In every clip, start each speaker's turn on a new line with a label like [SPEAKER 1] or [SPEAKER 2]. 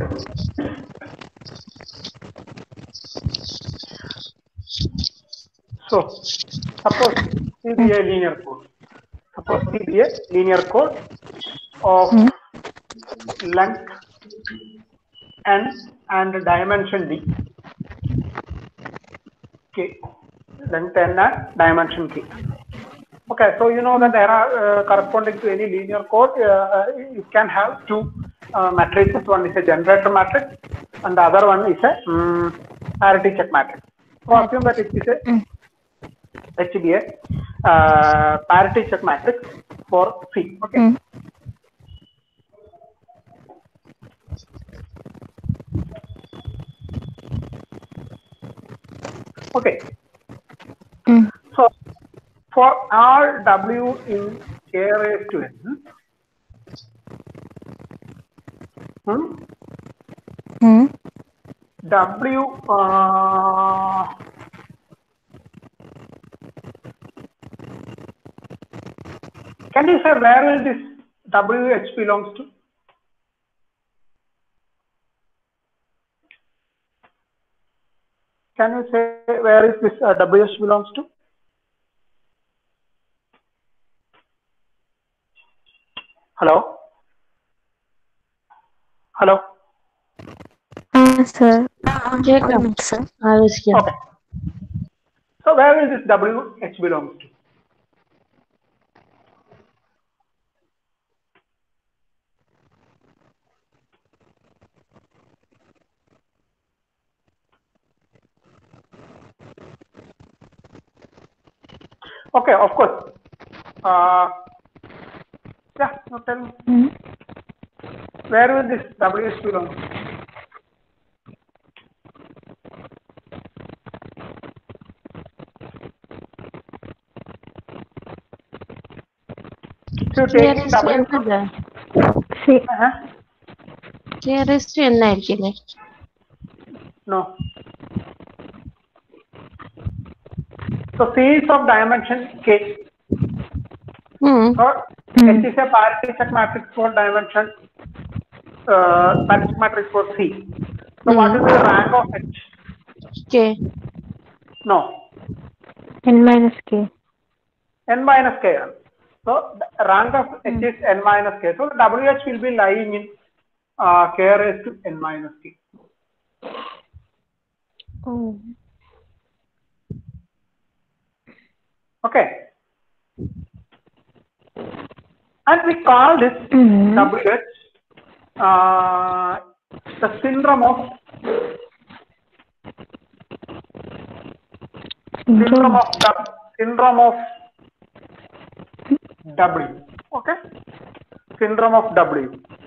[SPEAKER 1] So, suppose it be a linear code. Suppose it be a linear code of length n and dimension d. K. Length n and dimension k. Okay, so you know that there are uh, corresponding to any linear code, uh, uh, you can have two uh, matrices. One is a generator matrix, and the other one is a um, parity check matrix. So assume that it is a HBA uh, parity check matrix for C. Okay.
[SPEAKER 2] Mm.
[SPEAKER 1] Okay.
[SPEAKER 2] Mm.
[SPEAKER 1] So for R W in K raised to N, hmm,
[SPEAKER 2] Hmm.
[SPEAKER 1] W uh, can you say where will this WH belongs to? Can you say where is this uh, WH belongs to? Hello? Hello?
[SPEAKER 2] ആ sir
[SPEAKER 3] കേൾക്കാം
[SPEAKER 2] sir
[SPEAKER 3] ആലോചിക്കാം
[SPEAKER 1] Okay. So where will this WH belongs to? Okay, of course. Uh, yeah, now tell me,
[SPEAKER 2] Hmm.
[SPEAKER 1] where will this WH belong? So take W.
[SPEAKER 3] എന്നല്ലേ
[SPEAKER 2] C
[SPEAKER 1] Uh-huh.
[SPEAKER 3] കെയറിസ്റ്റ് എന്നായിരിക്കില്ലേ
[SPEAKER 1] No. So series of dimension k.
[SPEAKER 3] ഉം.
[SPEAKER 1] Or H is a parity check matrix for dimension. Uh, parity check matrix for C. So what is the rank of H?
[SPEAKER 3] K
[SPEAKER 1] No.
[SPEAKER 2] N minus k
[SPEAKER 1] n minus k. So the rank of h is n minus k. So the WH will be lying in uh, k raised to n minus k.
[SPEAKER 2] ഓ
[SPEAKER 1] Okay. And we call this
[SPEAKER 2] Hmm.
[SPEAKER 1] WH uh, the syndrome of syndrome of W- syndrome of W. Okay. Syndrome of W.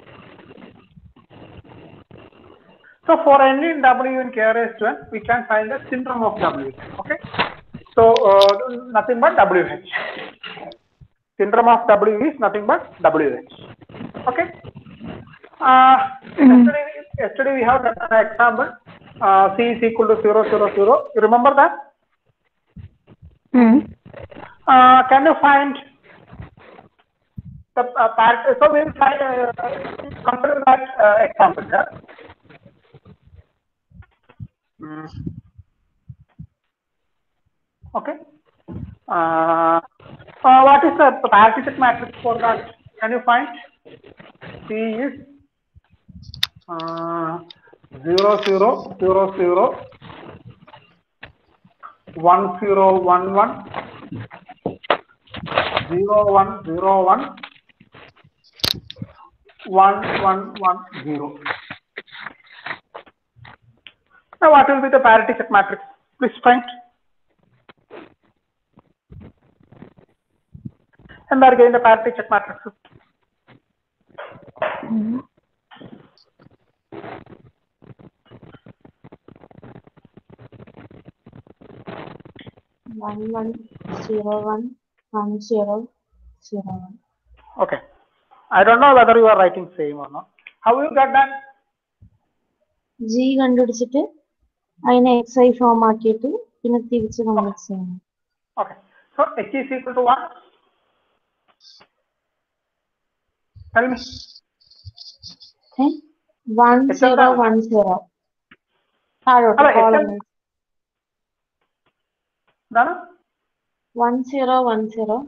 [SPEAKER 1] So for any W in K raised to n, we can find the syndrome of W. Okay. So uh, nothing but WH. Syndrome of W is nothing but WH. Okay. Uh, yesterday, yesterday we have done an example. Uh, C is equal to 0, 0, 0. You remember that?
[SPEAKER 2] Hmm.
[SPEAKER 1] Uh, can you find the uh, part? So we will find, uh, consider that uh, example. Yeah? Mm. Okay. Uh, uh, what is the parasitic matrix for that? Can you find? C is uh, 0, 0, 0, 0, 1, 0, 1, 1, 0, 1, 0, 1, 1, 1, 1, 0. Now, what will be the parity check matrix? Please find. എന്തായിരിക്കും ഇതിന്റെ parity check matrix
[SPEAKER 3] one one zero one one zero zero one
[SPEAKER 1] Okay. I don't know whether you are writing same or not. How you got that?
[SPEAKER 3] G കണ്ടുപിടിച്ചിട്ട് അതിനെ X I form ആക്കിയിട്ട് പിന്നെ തിരിച്ച് complete ചെയ്യണം
[SPEAKER 1] Okay. So H is equal to what? Tell me.
[SPEAKER 3] A one
[SPEAKER 1] എത്ര
[SPEAKER 3] zero
[SPEAKER 1] ആണ്?
[SPEAKER 3] One zero താഴോട്ട്
[SPEAKER 1] അതെ,
[SPEAKER 3] കോളം
[SPEAKER 1] എത്ര? എന്താണ്
[SPEAKER 3] വൺ സീറോ വൺ സീറോ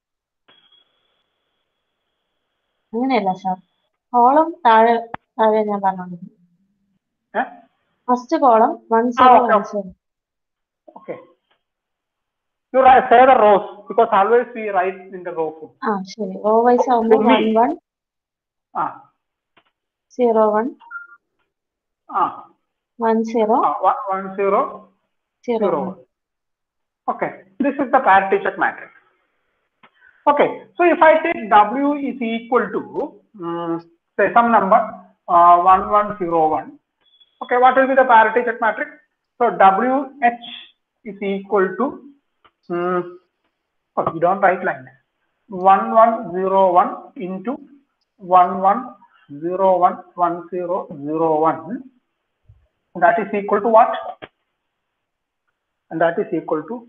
[SPEAKER 3] അങ്ങനെയല്ല സാർ കോളം താഴെ താഴെ ഞാൻ പറഞ്ഞത്
[SPEAKER 1] ഏഹ്
[SPEAKER 3] first column one zero
[SPEAKER 1] okay,
[SPEAKER 3] one
[SPEAKER 1] okay.
[SPEAKER 3] Zero
[SPEAKER 1] Okay. You write, say the rows because always we write in the row form.
[SPEAKER 3] ആ ശരി റോ വൈസ് ആവുമ്പോൾ
[SPEAKER 1] For me.
[SPEAKER 3] One one
[SPEAKER 1] Ah,
[SPEAKER 3] zero one
[SPEAKER 1] ah,
[SPEAKER 3] one zero
[SPEAKER 1] ah, one, one zero,
[SPEAKER 3] zero
[SPEAKER 1] zero.
[SPEAKER 3] One
[SPEAKER 1] one. Okay, this is the parity check matrix. Okay, so if I take W is equal to um, say some number uh, one one zero one. Okay, what will be the parity check matrix? So WH is equal to um, oh, you don't write line. One one zero one into one one zero one one zero zero one. That is equal to what? And that is equal to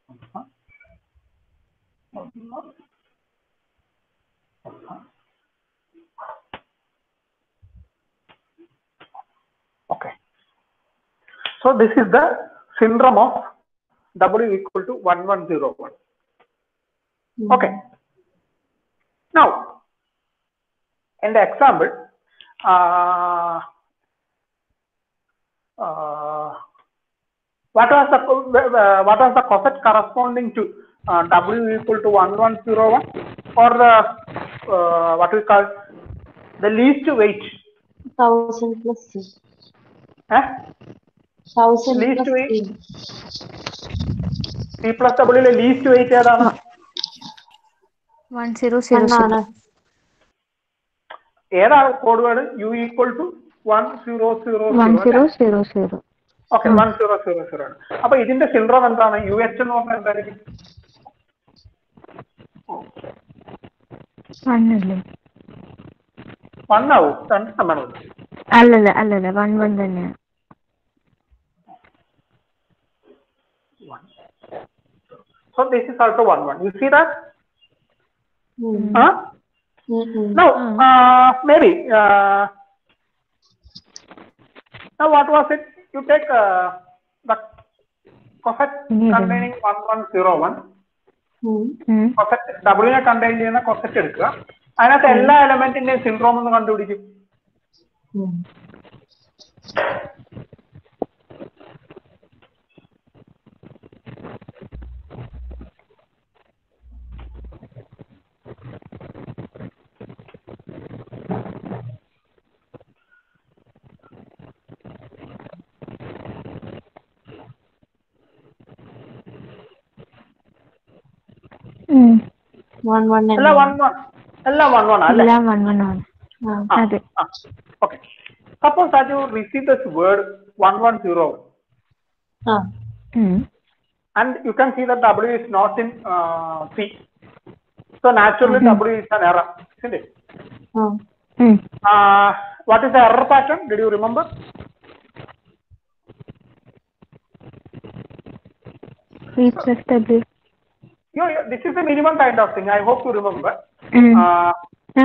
[SPEAKER 1] Okay. So this is the syndrome of W equal to 1101. Okay. Now, in the example, uh, uh, what was the uh, what was the coset corresponding to uh, W equal to 1101 or the uh, what we call the least weight?
[SPEAKER 3] Thousand plus C
[SPEAKER 1] Eh?
[SPEAKER 3] Thousand
[SPEAKER 1] Least
[SPEAKER 3] plus
[SPEAKER 1] weight.
[SPEAKER 3] C
[SPEAKER 1] C plus W ലെ least weight ഏതാണ്?
[SPEAKER 2] One zero zero
[SPEAKER 3] എന്നാണ്
[SPEAKER 1] ഏതാണ് code word U equal to one zero zero
[SPEAKER 2] one
[SPEAKER 1] zero
[SPEAKER 2] zero zero zero
[SPEAKER 1] okay one zero zero zero ആണ് അപ്പൊ ഇതിന്റെ syndrome എന്താണ് U H എന്ന് പറഞ്ഞാൽ എന്തായിരിക്കും
[SPEAKER 2] വൺ അല്ലേ
[SPEAKER 1] വൺ ആവും രണ്ട് സമ്മാനം
[SPEAKER 2] അല്ലല്ല അല്ലല്ല വൺ വൺ തന്നെയാണ്
[SPEAKER 1] So this is also one one. You see that?
[SPEAKER 3] ഉം.
[SPEAKER 1] Huh?
[SPEAKER 3] ഉം, ഉം.
[SPEAKER 1] Now, uh, maybe. Uh, now, what was it? You take uh, the coset
[SPEAKER 2] Yeah.
[SPEAKER 1] containing one one zero one.
[SPEAKER 3] ഉം.
[SPEAKER 2] ഉം.
[SPEAKER 1] Coset ഡബ്ല്യൂനെ contain ചെയ്യുന്ന coset എടുക്കുക അതിനകത്ത് എല്ലാ എലമെന്റിന്റെയും സിൻഡ്രോം ഒന്ന് കണ്ടുപിടിക്കും
[SPEAKER 3] ഉം.
[SPEAKER 2] ഉം.
[SPEAKER 3] വൺ വൺ
[SPEAKER 1] എല്ലാം വൺ വൺ എല്ലാം വൺ വൺ അല്ലേ
[SPEAKER 2] എല്ലാം വൺ വൺ ആണ്
[SPEAKER 3] ആ.
[SPEAKER 2] അതെ
[SPEAKER 1] okay suppose that you receive this word one one zero
[SPEAKER 3] ആ
[SPEAKER 2] ഉം.
[SPEAKER 1] and you can see that W is not in uh, C. So naturally W is an error, isn't it?
[SPEAKER 3] ആ
[SPEAKER 2] ഉം.
[SPEAKER 1] Uh, what is the error pattern? Did you remember?
[SPEAKER 2] V plus W
[SPEAKER 1] You, this is a minimum kind of thing. I hope you remember.
[SPEAKER 2] ഉം.
[SPEAKER 1] Uh,
[SPEAKER 2] ആ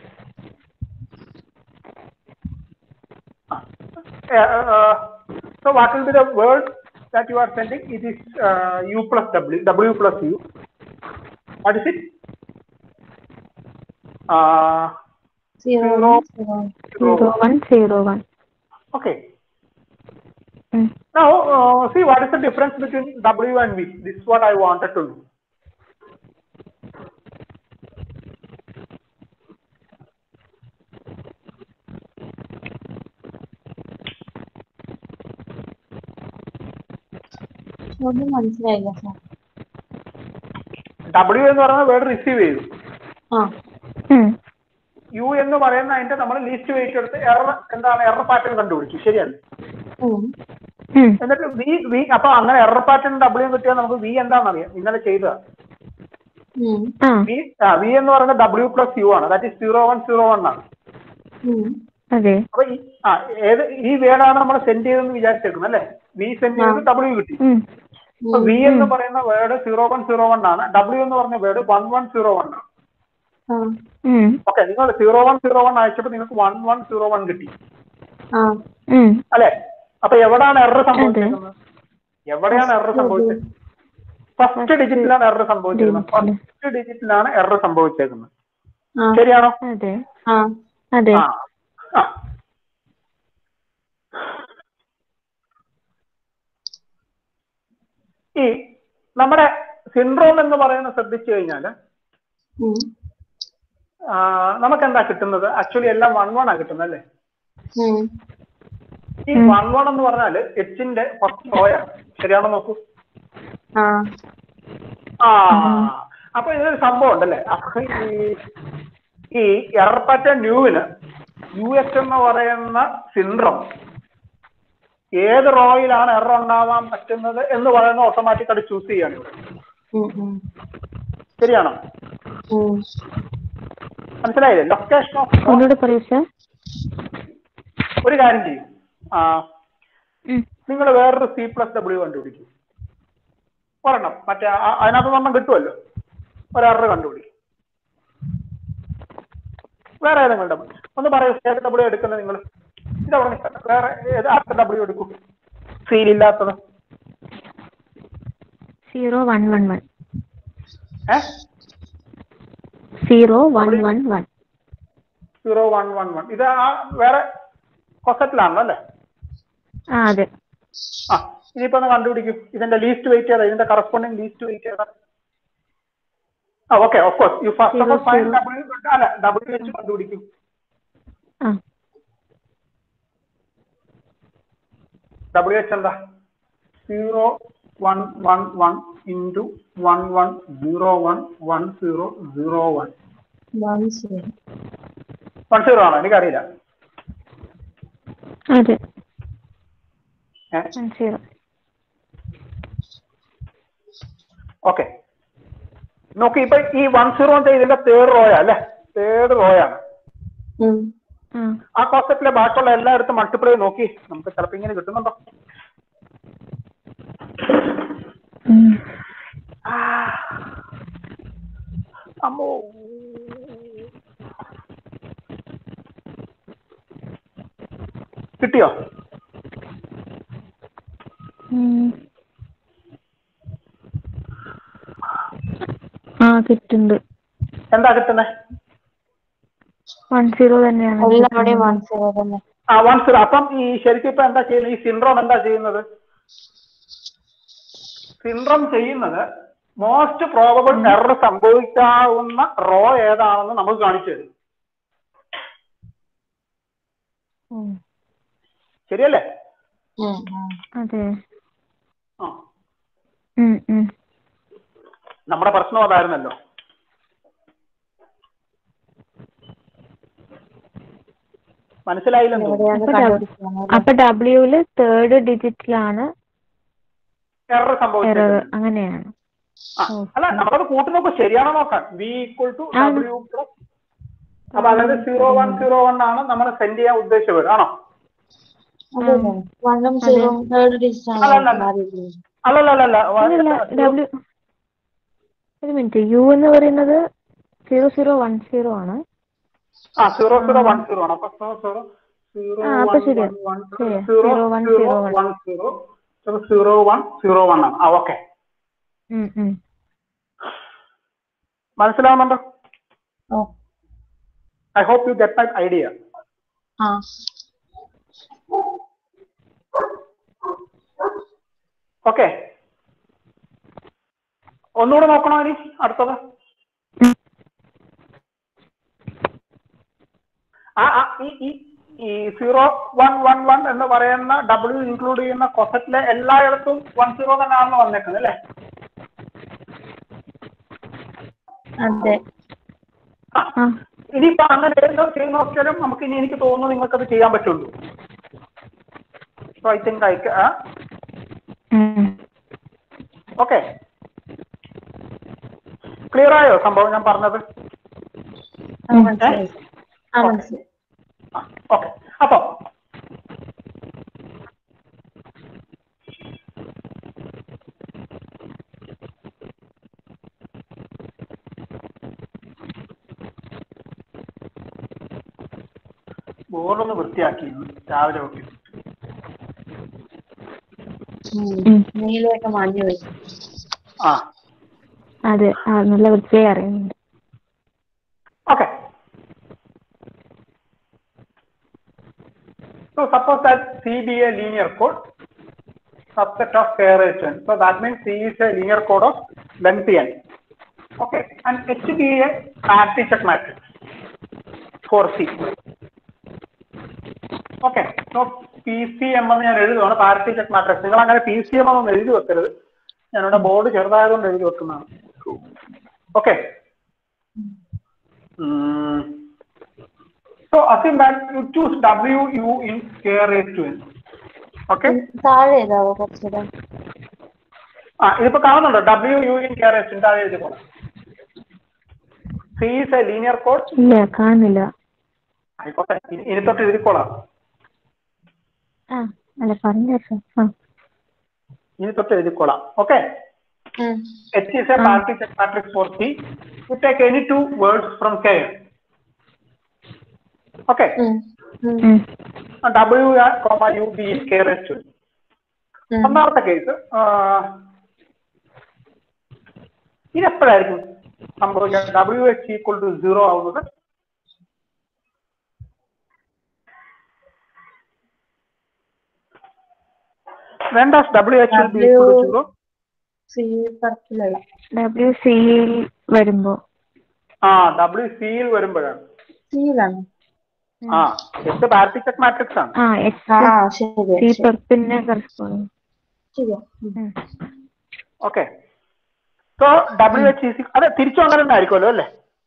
[SPEAKER 1] uh, uh, so what will be the word that you are sending? It is uh, U plus W, W plus U. What is it? Uh,
[SPEAKER 3] zero
[SPEAKER 1] Zero.
[SPEAKER 3] Zero
[SPEAKER 2] zero one zero one
[SPEAKER 1] okay.
[SPEAKER 2] ഉം.
[SPEAKER 1] Now, uh, see what is the difference between W and V? This is what I wanted to know.
[SPEAKER 3] ഒന്നും മനസ്സിലായില്ല sir
[SPEAKER 1] W എന്ന് പറയുന്ന word receive ചെയ്തു
[SPEAKER 3] ആ
[SPEAKER 2] ഉം.
[SPEAKER 1] U എന്ന് പറയുന്ന അതിന്റെ നമ്മൾ ലീസ്റ്റ് വെയിറ്റ് എടുത്ത് എറർ എന്താണ് എറർ പാറ്റേൺ കണ്ടുപിടിച്ചു ശരിയല്ലേ
[SPEAKER 3] ഉം.
[SPEAKER 2] ഉം.
[SPEAKER 1] എന്നിട്ട് വി വി അപ്പൊ അങ്ങനെ എറർ പാറ്റേൺ W കിട്ടിയാൽ നമുക്ക് വി എന്താണെന്ന് അറിയാം ഇന്നലെ ചെയ്തതാ
[SPEAKER 3] ഉം.
[SPEAKER 2] ആ
[SPEAKER 1] വി ആ വി എന്ന് പറയുന്നത് W പ്ലസ് യു ആണ് that is zero one zero one ആണ്
[SPEAKER 3] ഉം.
[SPEAKER 2] അതെ
[SPEAKER 1] അപ്പൊ ഈ ആ ഏത് ഈ വേർഡാണ് നമ്മൾ സെൻഡ് ചെയ്തെന്ന് വിചാരിച്ചേക്കുന്നത് അല്ലേ വി സെൻഡ് ചെയ്ത് W കിട്ടി
[SPEAKER 2] ഉം.
[SPEAKER 1] അപ്പൊ വി എന്ന് പറയുന്ന word zero one zero one ആണ് W എന്ന് പറഞ്ഞ word one one zero one ആണ്
[SPEAKER 3] ആ
[SPEAKER 2] ഉം.
[SPEAKER 1] ഓക്കെ നിങ്ങൾ സീറോ വൺ സീറോ വൺ അയച്ചപ്പോൾ നിങ്ങൾക്ക് വൺ വൺ സീറോ വൺ കിട്ടി
[SPEAKER 3] ആ
[SPEAKER 2] ഉം.
[SPEAKER 1] അല്ലെ അപ്പൊ എവിടാണ് എറർ സംഭവിച്ചിരിക്കുന്നത് എവിടെയാണ് എറർ സംഭവിച്ചത് ഫസ്റ്റ് ഡിജിറ്റിലാണ് എറർ സംഭവിച്ചിരിക്കുന്നത് ഫസ്റ്റ് ഡിജിറ്റിലാണ് എറർ സംഭവിച്ചേക്കുന്നത്
[SPEAKER 3] ആ
[SPEAKER 1] ശരിയാണോ
[SPEAKER 2] അതെ
[SPEAKER 3] ആ
[SPEAKER 2] അതെ
[SPEAKER 1] ആ ആ. ഈ നമ്മുടെ സിൻഡ്രോം എന്ന് പറയുന്നത് ശ്രദ്ധിച്ചു കഴിഞ്ഞാൽ
[SPEAKER 3] ഉം.
[SPEAKER 1] നമുക്ക് എന്താ കിട്ടുന്നത് ആക്ച്വലി എല്ലാം വൺ വൺ ആ കിട്ടുന്നത് അല്ലേ
[SPEAKER 3] ഉം.
[SPEAKER 1] ഈ വൺ വൺ എന്ന് പറഞ്ഞാല് എച്ചിന്റെ ഫസ്റ്റ് റോയാണ് ശരിയാണോ നോക്കൂ
[SPEAKER 3] ആ
[SPEAKER 1] ആ അപ്പൊ ഇതൊരു സംഭവം ഉണ്ടല്ലേ അപ്പൊ ഈ ഈ എറർപ്പറ്റ ന്യൂവിന് യു എച്ച് എന്ന് പറയുന്ന സിൻഡ്രം ഏത് റോയിലാണ് എറർ ഉണ്ടാവാൻ പറ്റുന്നത് എന്ന് പറയുന്നത് ഓട്ടോമാറ്റിക് ആയിട്ട് ചൂസ് ചെയ്യാണ് ഇവിടെ
[SPEAKER 3] ഉം, ഉം.
[SPEAKER 1] ശരിയാണോ
[SPEAKER 3] ഉം.
[SPEAKER 1] മനസ്സിലായില്ലേ ലൊക്കേഷൻ ഓഫ്
[SPEAKER 2] ഒന്നുകൂടെ പറയൂ സർ
[SPEAKER 1] ഒരു കാര്യം ചെയ്യും ആ
[SPEAKER 2] ഉം.
[SPEAKER 1] നിങ്ങൾ വേറൊരു സി പ്ലസ് ഡബ്ല്യു കണ്ടുപിടിക്കും ഒരെണ്ണം മറ്റേ ആ- അതിനകത്ത് ഒരെണ്ണം കിട്ടുമല്ലോ ഒരെറർ കണ്ടുപിടിക്കും വേറെ ഏതെങ്കിലും ഡബ്ല്യു ഒന്ന് പറയൂ ഏത് ഡബ്ല്യു എടുക്കുന്നത് നിങ്ങൾ ഇതവിടെ നിൽക്കട്ടെ വേറെ ഏത് അടുത്ത ഡബ്ല്യു എടുക്കും സീലില്ലാത്തത്
[SPEAKER 2] സീറോ വൺ വൺ വൺ
[SPEAKER 1] ഏ
[SPEAKER 2] zero one one one
[SPEAKER 1] zero one one one ഇത് ആ വേറെ കൊസറ്റിലാണല്ലോ അല്ലേ
[SPEAKER 2] ആ അതെ
[SPEAKER 1] ആ ഇനിയിപ്പോ ഒന്ന് കണ്ടുപിടിക്കും ഇതിന്റെ ലീസ്റ്റ് വെയിറ്റ് ചെയ്താ ഇതിന്റെ കറസ്പോണ്ടിങ് ലീസ്റ്റ് വെയിറ്റ് ചെയ്താ ആ okay of course you first of all
[SPEAKER 2] Zero,
[SPEAKER 1] fine
[SPEAKER 2] zero.
[SPEAKER 1] W അല്ല ഡബ്ല്യു വെച്ച് കണ്ടുപിടിക്കും
[SPEAKER 2] ആ
[SPEAKER 1] ഡബ്ല്യു എച്ച് എന്താ zero one one one into one one zero one one zero zero one
[SPEAKER 3] One zero.
[SPEAKER 1] One zero ആണോ എനിക്കറിയില്ല
[SPEAKER 2] അതെ
[SPEAKER 1] ഏ
[SPEAKER 2] one zero
[SPEAKER 1] okay നോക്കി ഇപ്പൊ ഈ വൺ സീറോ ഇതിന്റെ തേർഡ് റോയാ അല്ലേ തേർഡ് റോയാണ്
[SPEAKER 3] ഉം.
[SPEAKER 2] ആ
[SPEAKER 1] ആ കോൺസെപ്റ്റിലെ ബാക്കിയുള്ള എല്ലായിടത്തും മൾട്ടിപ്ലൈ നോക്കി നമുക്ക് ചിലപ്പോ ഇങ്ങനെ കിട്ടുന്നുണ്ടോ
[SPEAKER 2] ഉം.
[SPEAKER 1] അമ്മോ കിട്ടിയോ
[SPEAKER 2] ഉം. ആ കിട്ടുന്നുണ്ട്
[SPEAKER 1] എന്താ കിട്ടുന്നത്
[SPEAKER 2] വൺ സീറോ തന്നെയാണ്
[SPEAKER 3] എല്ലാവിടെയും വൺ സീറോ തന്നെ
[SPEAKER 1] ആ വൺ സീറോ അപ്പം ഈ ശരിക്കും ഇപ്പൊ എന്താ ചെയ്യുന്നത് ഈ സിൻഡ്രോം എന്താ ചെയ്യുന്നത് സിൻഡ്രോം ചെയ്യുന്നത് മോസ്റ്റ് പ്രോബബിൾ എറർ സംഭവിക്കാവുന്ന റോ ഏതാണെന്ന് നമുക്ക് കാണിച്ചു തരും
[SPEAKER 2] ഉം.
[SPEAKER 1] ശരിയല്ലേ
[SPEAKER 3] ഉം, ഉം.
[SPEAKER 2] അതെ
[SPEAKER 1] ആ
[SPEAKER 2] ഉം, ഉം.
[SPEAKER 1] നമ്മുടെ പ്രശ്നം അതായിരുന്നല്ലോ മനസ്സിലായില്ലെന്ന് തോന്നുന്നു
[SPEAKER 3] എവിടെയാണ്
[SPEAKER 2] അപ്പൊ ഡബ്-
[SPEAKER 3] കണ്ടുപിടിക്കുന്നത്
[SPEAKER 2] അപ്പൊ ഡബ്ല്യൂല് തേർഡ് ഡിജിറ്റിലാണ്
[SPEAKER 1] എറർ
[SPEAKER 2] എറർ
[SPEAKER 1] സംഭവിച്ചത്
[SPEAKER 2] അങ്ങനെയാണ്
[SPEAKER 1] ആ, അല്ല നമ്മളത് കൂട്ടി നോക്കാം ശരിയാണോ നോക്കാം വി ഈക്വൽ ടു
[SPEAKER 2] ആണ്.
[SPEAKER 1] ഡബ്ല്യു പ്ലസ് അപ്പൊ അതായത് സീറോ വൺ സീറോ വൺ ആണ് നമ്മൾ സെൻഡ് ചെയ്യാൻ ഉദ്ദേശിച്ചത് ആണോ
[SPEAKER 3] അതല്ലേ വണ്ണും സീറോ തേർഡ് ഡിജിറ്റ് ആണ്
[SPEAKER 1] അല്ല, അല്ല, അല്ല.
[SPEAKER 3] മാറിയിട്ടുള്ളത്.
[SPEAKER 1] അല്ലല്ലല്ല
[SPEAKER 2] അതല്ല ഡബ്ല്യു ഒരു മിനിറ്റ് യു എന്ന് പറയുന്നത് സീറോ സീറോ വൺ സീറോ ആണ്
[SPEAKER 1] ആ സീറോ സീറോ വൺ സീറോ ആണ് അപ്പൊ സീറോ സീറോ സീറോ
[SPEAKER 2] ആ, അപ്പൊ ശരിയാ.
[SPEAKER 1] വൺ
[SPEAKER 2] ശരിയാ.
[SPEAKER 1] Zero
[SPEAKER 2] Zero one
[SPEAKER 1] zero
[SPEAKER 2] zero one.
[SPEAKER 1] One zero zero one zero one ആണ് ആ ഓക്കെ
[SPEAKER 2] ഉം, ഉം.
[SPEAKER 1] മനസ്സിലാവുന്നുണ്ടോ
[SPEAKER 3] oh
[SPEAKER 1] I hope you get my idea
[SPEAKER 3] ആ
[SPEAKER 1] ഓക്കെ ഒന്നുകൂടെ നോക്കണോ ഇനി അടുത്തത് ആ ആ, ഈ ഈ ഈ സീറോ വൺ വൺ വൺ എന്ന് പറയുന്ന ഡബ്ല്യു ഇൻക്ലൂഡ് ചെയ്യുന്ന കൊസറ്റിലെ എല്ലായിടത്തും വൺ സീറോ തന്നെയാണെന്ന് വന്നേക്കുന്നത് അല്ലേ
[SPEAKER 2] അതെ
[SPEAKER 1] ആ,
[SPEAKER 2] ആ
[SPEAKER 1] ഇനിയിപ്പോ അങ്ങനെ ഏതോ ചെയ്ത് നോക്കിയാലും നമുക്ക് ഇനി എനിക്ക് തോന്നുന്നു നിങ്ങൾക്കത് ചെയ്യാൻ പറ്റുള്ളൂ so I think I
[SPEAKER 2] um.
[SPEAKER 1] Okay clear ആയോ സംഭവം ഞാൻ പറഞ്ഞത്
[SPEAKER 3] ആ, മനസ്സിലായി ആ മനസ്സിലായി
[SPEAKER 1] ഓക്കെ അപ്പൊ ബോർഡൊന്ന് വൃത്തിയാക്കി രാവിലെ ഒക്കെ
[SPEAKER 2] ഉം.
[SPEAKER 3] നീലയൊക്കെ മാഞ്ഞു പോയി
[SPEAKER 1] ആ
[SPEAKER 2] അതെ ആ നല്ല വൃത്തിയായി അറിയുന്നുണ്ട്
[SPEAKER 1] Okay. So suppose that C be a linear code, subset of k raised to n. So that means C is a linear code of length n. Okay. And H be a parity check matrix for C. Okay so P C M എന്ന് ഞാൻ എഴുതുവാണ് parity check matrix നിങ്ങൾ അങ്ങനെ P C M എന്നൊന്നും എഴുതി വെക്കരുത് ഞാനിവിടെ board ചെറുതായതുകൊണ്ട് എഴുതി വെക്കുന്നതാണ് okay Mm. So assume that you choose W U in K raised to n. Okay?
[SPEAKER 3] താഴെ ഏതാവോ കുറച്ചുകൂടെ
[SPEAKER 1] ആ ഇതിപ്പോ കാണുന്നുണ്ടോ W U in K raised to n താഴെ എഴുതി പോണം C is a linear code
[SPEAKER 2] ഇല്ല കാണുന്നില്ല
[SPEAKER 1] ആയിക്കോട്ടെ ഇനി ഇനി തൊട്ട് എഴുതിക്കോളാം
[SPEAKER 2] ആ അല്ല പറഞ്ഞു ആ
[SPEAKER 1] ഇനി തൊട്ട് എഴുതിക്കോളാം ഓക്കെ
[SPEAKER 3] ഉം.
[SPEAKER 1] H is a parity check matrix for C. You take any two words from K. Okay.
[SPEAKER 3] ഉം. ഉം.
[SPEAKER 2] ഉം.
[SPEAKER 1] And W comma U B is K raised to n.
[SPEAKER 3] ഉം.
[SPEAKER 1] ഒന്നാമത്തെ കേസ് ഇത് എപ്പോഴായിരിക്കും സംഭവിക്കുക W H equal to zero ആവുന്നത് when does W H will be equal to zero
[SPEAKER 3] C പർപ്പിലുള്ള
[SPEAKER 2] ഡബ്ല്യു സിയിൽ വരുമ്പോ
[SPEAKER 1] ആ ഡബ്ല്യു സിയിൽ വരുമ്പോഴാണ്
[SPEAKER 3] സിയിലാണ്
[SPEAKER 1] ആ എച്ച് പാരറ്റി ചെക്ക് മാട്രിക്സ് ആണ്
[SPEAKER 2] ആ
[SPEAKER 3] ആ
[SPEAKER 2] എച്ച്
[SPEAKER 3] ശരി
[SPEAKER 2] സി
[SPEAKER 3] ശരി.
[SPEAKER 2] പെർപ്പിനെ കറസ്പോണ്ട്
[SPEAKER 3] ശരിയാ ഉം.
[SPEAKER 1] Okay so W H easy അതെ തിരിച്ചു അങ്ങനെ തന്നെ ആയിരിക്കുമല്ലോ അല്ലേ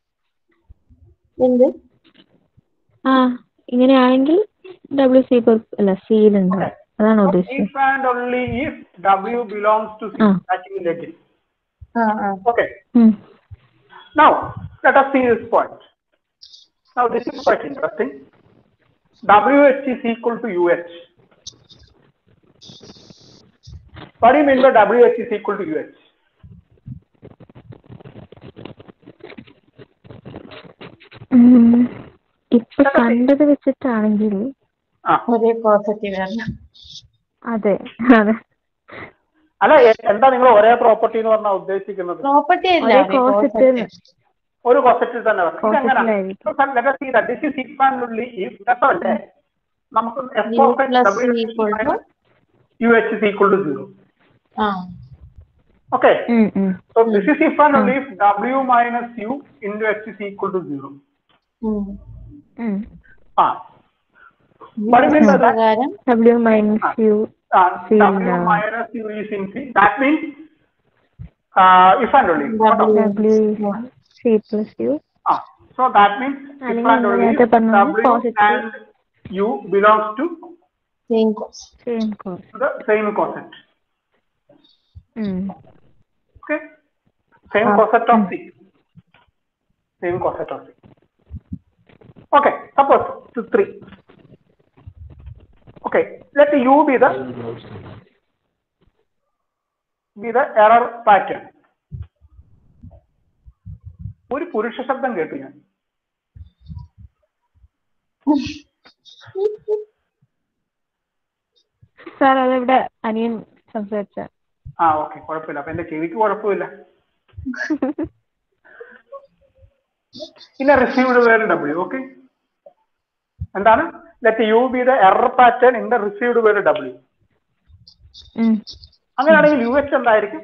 [SPEAKER 3] എന്ത്
[SPEAKER 2] ആ ഇങ്ങനെയാണെങ്കിൽ ഡബ്ല്യു സി പെർപ്പ് അല്ല സിയിലുണ്ട് അതാണ് ഉദ്ദേശിച്ചത്
[SPEAKER 1] if and only if w belongs to c
[SPEAKER 2] ആ.
[SPEAKER 1] that you will agree
[SPEAKER 3] ആ ആ
[SPEAKER 1] okay
[SPEAKER 2] ഉം.
[SPEAKER 1] Now, let us see this point. Now, this is quite interesting. WH is equal to UH. What do you mean by WH is equal to UH?
[SPEAKER 2] ഉം. ഇപ്പൊ കണ്ടത് വെച്ചിട്ടാണെങ്കിൽ
[SPEAKER 1] ആ
[SPEAKER 3] ഒരേ positive ആണ്
[SPEAKER 2] അതെ അതെ
[SPEAKER 1] അല്ല എ- എന്താ നിങ്ങൾ ഒരേ പ്രോപ്പർട്ടി എന്ന് പറഞ്ഞാൽ ഉദ്ദേശിക്കുന്നത്
[SPEAKER 3] പ്രോപ്പർട്ടി അല്ല
[SPEAKER 2] ഒരേ
[SPEAKER 3] അതെ,
[SPEAKER 2] കോസെറ്റ്
[SPEAKER 3] concept.
[SPEAKER 1] ഒരു കോസെറ്റിൽ തന്നെ വരണം
[SPEAKER 2] Cosette
[SPEAKER 1] ഇതെങ്ങനെ
[SPEAKER 2] ലായിരിക്കും.
[SPEAKER 1] ദിസ് ഇസ് ഈക്വാനുള്ളി ഈ രസമല്ലേ നമുക്ക് F
[SPEAKER 3] U
[SPEAKER 1] of
[SPEAKER 3] plus C equal to?
[SPEAKER 1] U H is equal to zero
[SPEAKER 3] ആ
[SPEAKER 1] ഓക്കെ
[SPEAKER 2] ഉം, ഉം.
[SPEAKER 1] So this is if and only if W minus U into H is equal to zero.
[SPEAKER 3] ഉം.
[SPEAKER 2] ഉം.
[SPEAKER 1] Ah. What do you mean by that?
[SPEAKER 3] പ്രകാരം
[SPEAKER 2] W minus U
[SPEAKER 1] Uh,
[SPEAKER 2] C
[SPEAKER 1] W
[SPEAKER 2] now.
[SPEAKER 1] minus U is in C. That means uh, if and only. What of-
[SPEAKER 2] W C plus U
[SPEAKER 1] Ah. So that means if
[SPEAKER 2] അല്ലെങ്കിൽ
[SPEAKER 1] and only
[SPEAKER 2] നേരത്തെ
[SPEAKER 1] if
[SPEAKER 2] പറഞ്ഞ
[SPEAKER 1] W
[SPEAKER 2] positive.
[SPEAKER 1] and U belongs to
[SPEAKER 3] same coset
[SPEAKER 2] same coset
[SPEAKER 1] the same coset. Okay. Same
[SPEAKER 3] Ah.
[SPEAKER 1] coset of C. Same coset of C. Okay. Suppose to three. Okay. Let U be the be the error pattern. ഒരു പുരുഷ ശബ്ദം കേട്ടു ഞാൻ
[SPEAKER 2] sir അതിവിടെ അനിയൻ സംസാരിച്ച
[SPEAKER 1] ആ okay കുഴപ്പമില്ല അപ്പൊ എന്റെ ചെവിക്ക് കുഴപ്പമില്ല ഇല്ല റിസീവ്ഡ് വേർഡ് ഡബ്ല്യു ഓക്കെ എന്താണ് let U be the error pattern in the received word W അങ്ങനെയാണെങ്കിൽ യു എച്ച് എന്തായിരിക്കും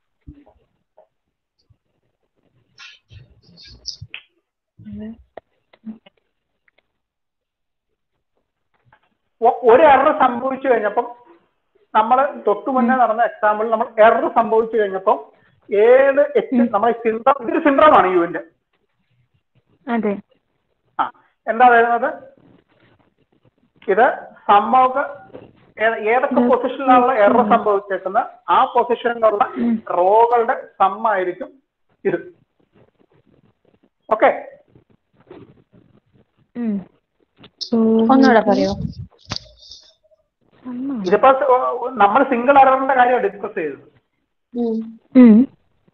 [SPEAKER 1] ഒ- ഒരു എറർ സംഭവിച്ചു കഴിഞ്ഞപ്പം നമ്മൾ തൊട്ടു മുന്നേ നടന്ന എക്സാമ്പിൾ നമ്മൾ എറർ സംഭവിച്ചു കഴിഞ്ഞപ്പം ഏത് എച്ച് നമ്മൾ സിൻഡ്രം ഇതൊരു സിൻഡ്രമാണ് യുവിന്റെ
[SPEAKER 2] അതെ
[SPEAKER 1] ആ എന്താ വരുന്നത് ഇത് സംഭവ ഏ- ഏതൊക്കെ പൊസിഷനിലുള്ള എറർ സംഭവിച്ചേക്കുന്ന ആ പൊസിഷനിലുള്ള റോകളുടെ സമ്മായിരിക്കും ഇത് ഓക്കെ
[SPEAKER 2] ഉം. So,
[SPEAKER 3] ഒന്നുകൂടെ പറയോ
[SPEAKER 2] സമ്മ.
[SPEAKER 1] ഇതിപ്പോ നമ്മൾ സിംഗിൾ എററിന്റെ കാര്യം ഡിസ്കസ് ചെയ്തത്
[SPEAKER 3] ഉം.
[SPEAKER 2] ഉം.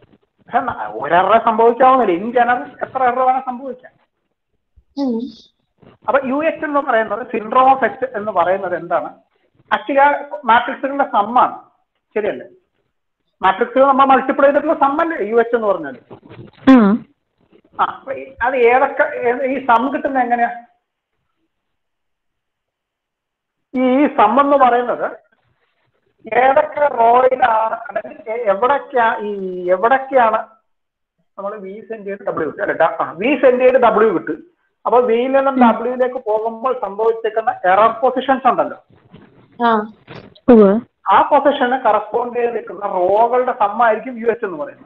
[SPEAKER 1] പക്ഷെ ന- ഒരു എറർ സംഭവിക്കാവുന്നില്ല ഇൻ ജനറൽ എത്ര എറർ വേണം സംഭവിക്കാം
[SPEAKER 3] ഉം.
[SPEAKER 1] അപ്പൊ യു എച്ച് എന്ന് പറയുന്നത് സിൻഡ്രോം ഓഫ് എച്ച് എന്ന് പറയുന്നത് എന്താണ് ആക്ച്വലി ആ മാട്രിക്സുകളുടെ സമ്മാണ് ശരിയല്ലേ മാട്രിക്സുകൾ നമ്മൾ മൾട്ടിപ്ലൈ ചെയ്തിട്ടുള്ള സമ്മല്ലേ യു എച്ച് എന്ന് പറഞ്ഞാൽ
[SPEAKER 2] ആ
[SPEAKER 1] ആ അപ്പൊ ഈ- അത് ഏതൊക്കെ ഏത് ഈ സം കിട്ടുന്നത് എങ്ങനെയാ ഈ സം എന്ന് പറയുന്നത് ഏതൊക്കെ റോയിലാണ് അല്ലെങ്കിൽ എ- എവിടൊക്കെയാ ഈ എവിടൊക്കെയാണ് നമ്മൾ വി സെന്റിയേഡ് ഡബ്ല്യു കിട്ടും അല്ലെ വി സെന്റിയേഡ് ഡബ്ല്യു കിട്ടും അപ്പൊ വിയിൽ നിന്നും ഡബ്ല്യൂയിലേക്ക് പോകുമ്പോൾ സംഭവിച്ചേക്കുന്ന എറർ പൊസിഷൻസ് ഉണ്ടല്ലോ
[SPEAKER 3] ആ
[SPEAKER 2] ഉവ്വ്
[SPEAKER 1] ആ പൊസിഷന് കറസ്പോണ്ട് ചെയ്ത് നിൽക്കുന്ന റോകളുടെ സമ്മായിരിക്കും യു എച്ച് എന്ന് പറയുന്നത്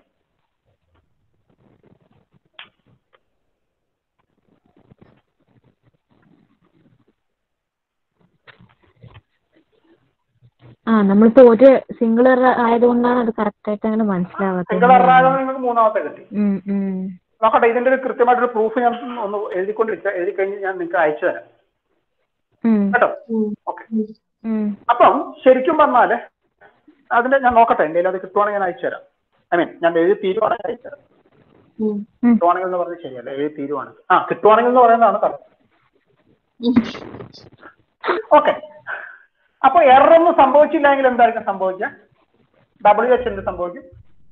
[SPEAKER 2] ആ നമ്മളിപ്പോ ഒരു സിംഗിൾ ആയതുകൊണ്ടാണ് അത് കറക്റ്റ് ആയിട്ട് അങ്ങനെ മനസ്സിലാവാത്തത്
[SPEAKER 1] സിംഗിൾ എറർ ആയതുകൊണ്ട് നിങ്ങൾക്ക് മൂന്നാമത്തെ കിട്ടി
[SPEAKER 2] ഉം, ഉം.
[SPEAKER 1] നോക്കട്ടെ ഇതിന്റെ ഒരു കൃത്യമായിട്ടൊരു പ്രൂഫ് ഞാൻ ഒന്ന് എഴുതിക്കൊണ്ടിരിക്കുക എഴുതി കഴിഞ്ഞ് ഞാൻ നിങ്ങൾക്ക് അയച്ചു തരാം
[SPEAKER 2] ഉം,
[SPEAKER 1] കേട്ടോ
[SPEAKER 3] ഉം.
[SPEAKER 1] ഓക്കെ
[SPEAKER 2] ഉം.
[SPEAKER 1] അപ്പം ശരിക്കും പറഞ്ഞാല് അതിന്റെ ഞാൻ നോക്കട്ടെ എന്റെ അത് കിട്ടുവാണെങ്കിൽ ഞാൻ അയച്ചു തരാം ഐ മീൻ ഞാൻ എഴുതി തീരുവാണെങ്കിൽ അയച്ചു തരാം
[SPEAKER 3] ഉം.
[SPEAKER 2] ഉം.
[SPEAKER 1] കിട്ടുവാണെങ്കിൽ എന്ന് പറഞ്ഞത് ശരിയല്ല എഴുതി തീരുവാണെങ്കിൽ ആ കിട്ടുവാണെങ്കിൽ എന്ന് പറയുന്നതാണ് കറക്റ്റ്
[SPEAKER 3] ഉം.
[SPEAKER 1] ഓക്കെ അപ്പൊ എറർ ഒന്നും സംഭവിച്ചില്ലെങ്കിൽ എന്തായിരിക്കും സംഭവിക്കുക ഡബ്ല്യു എച്ച് എന്ത് സംഭവിക്കും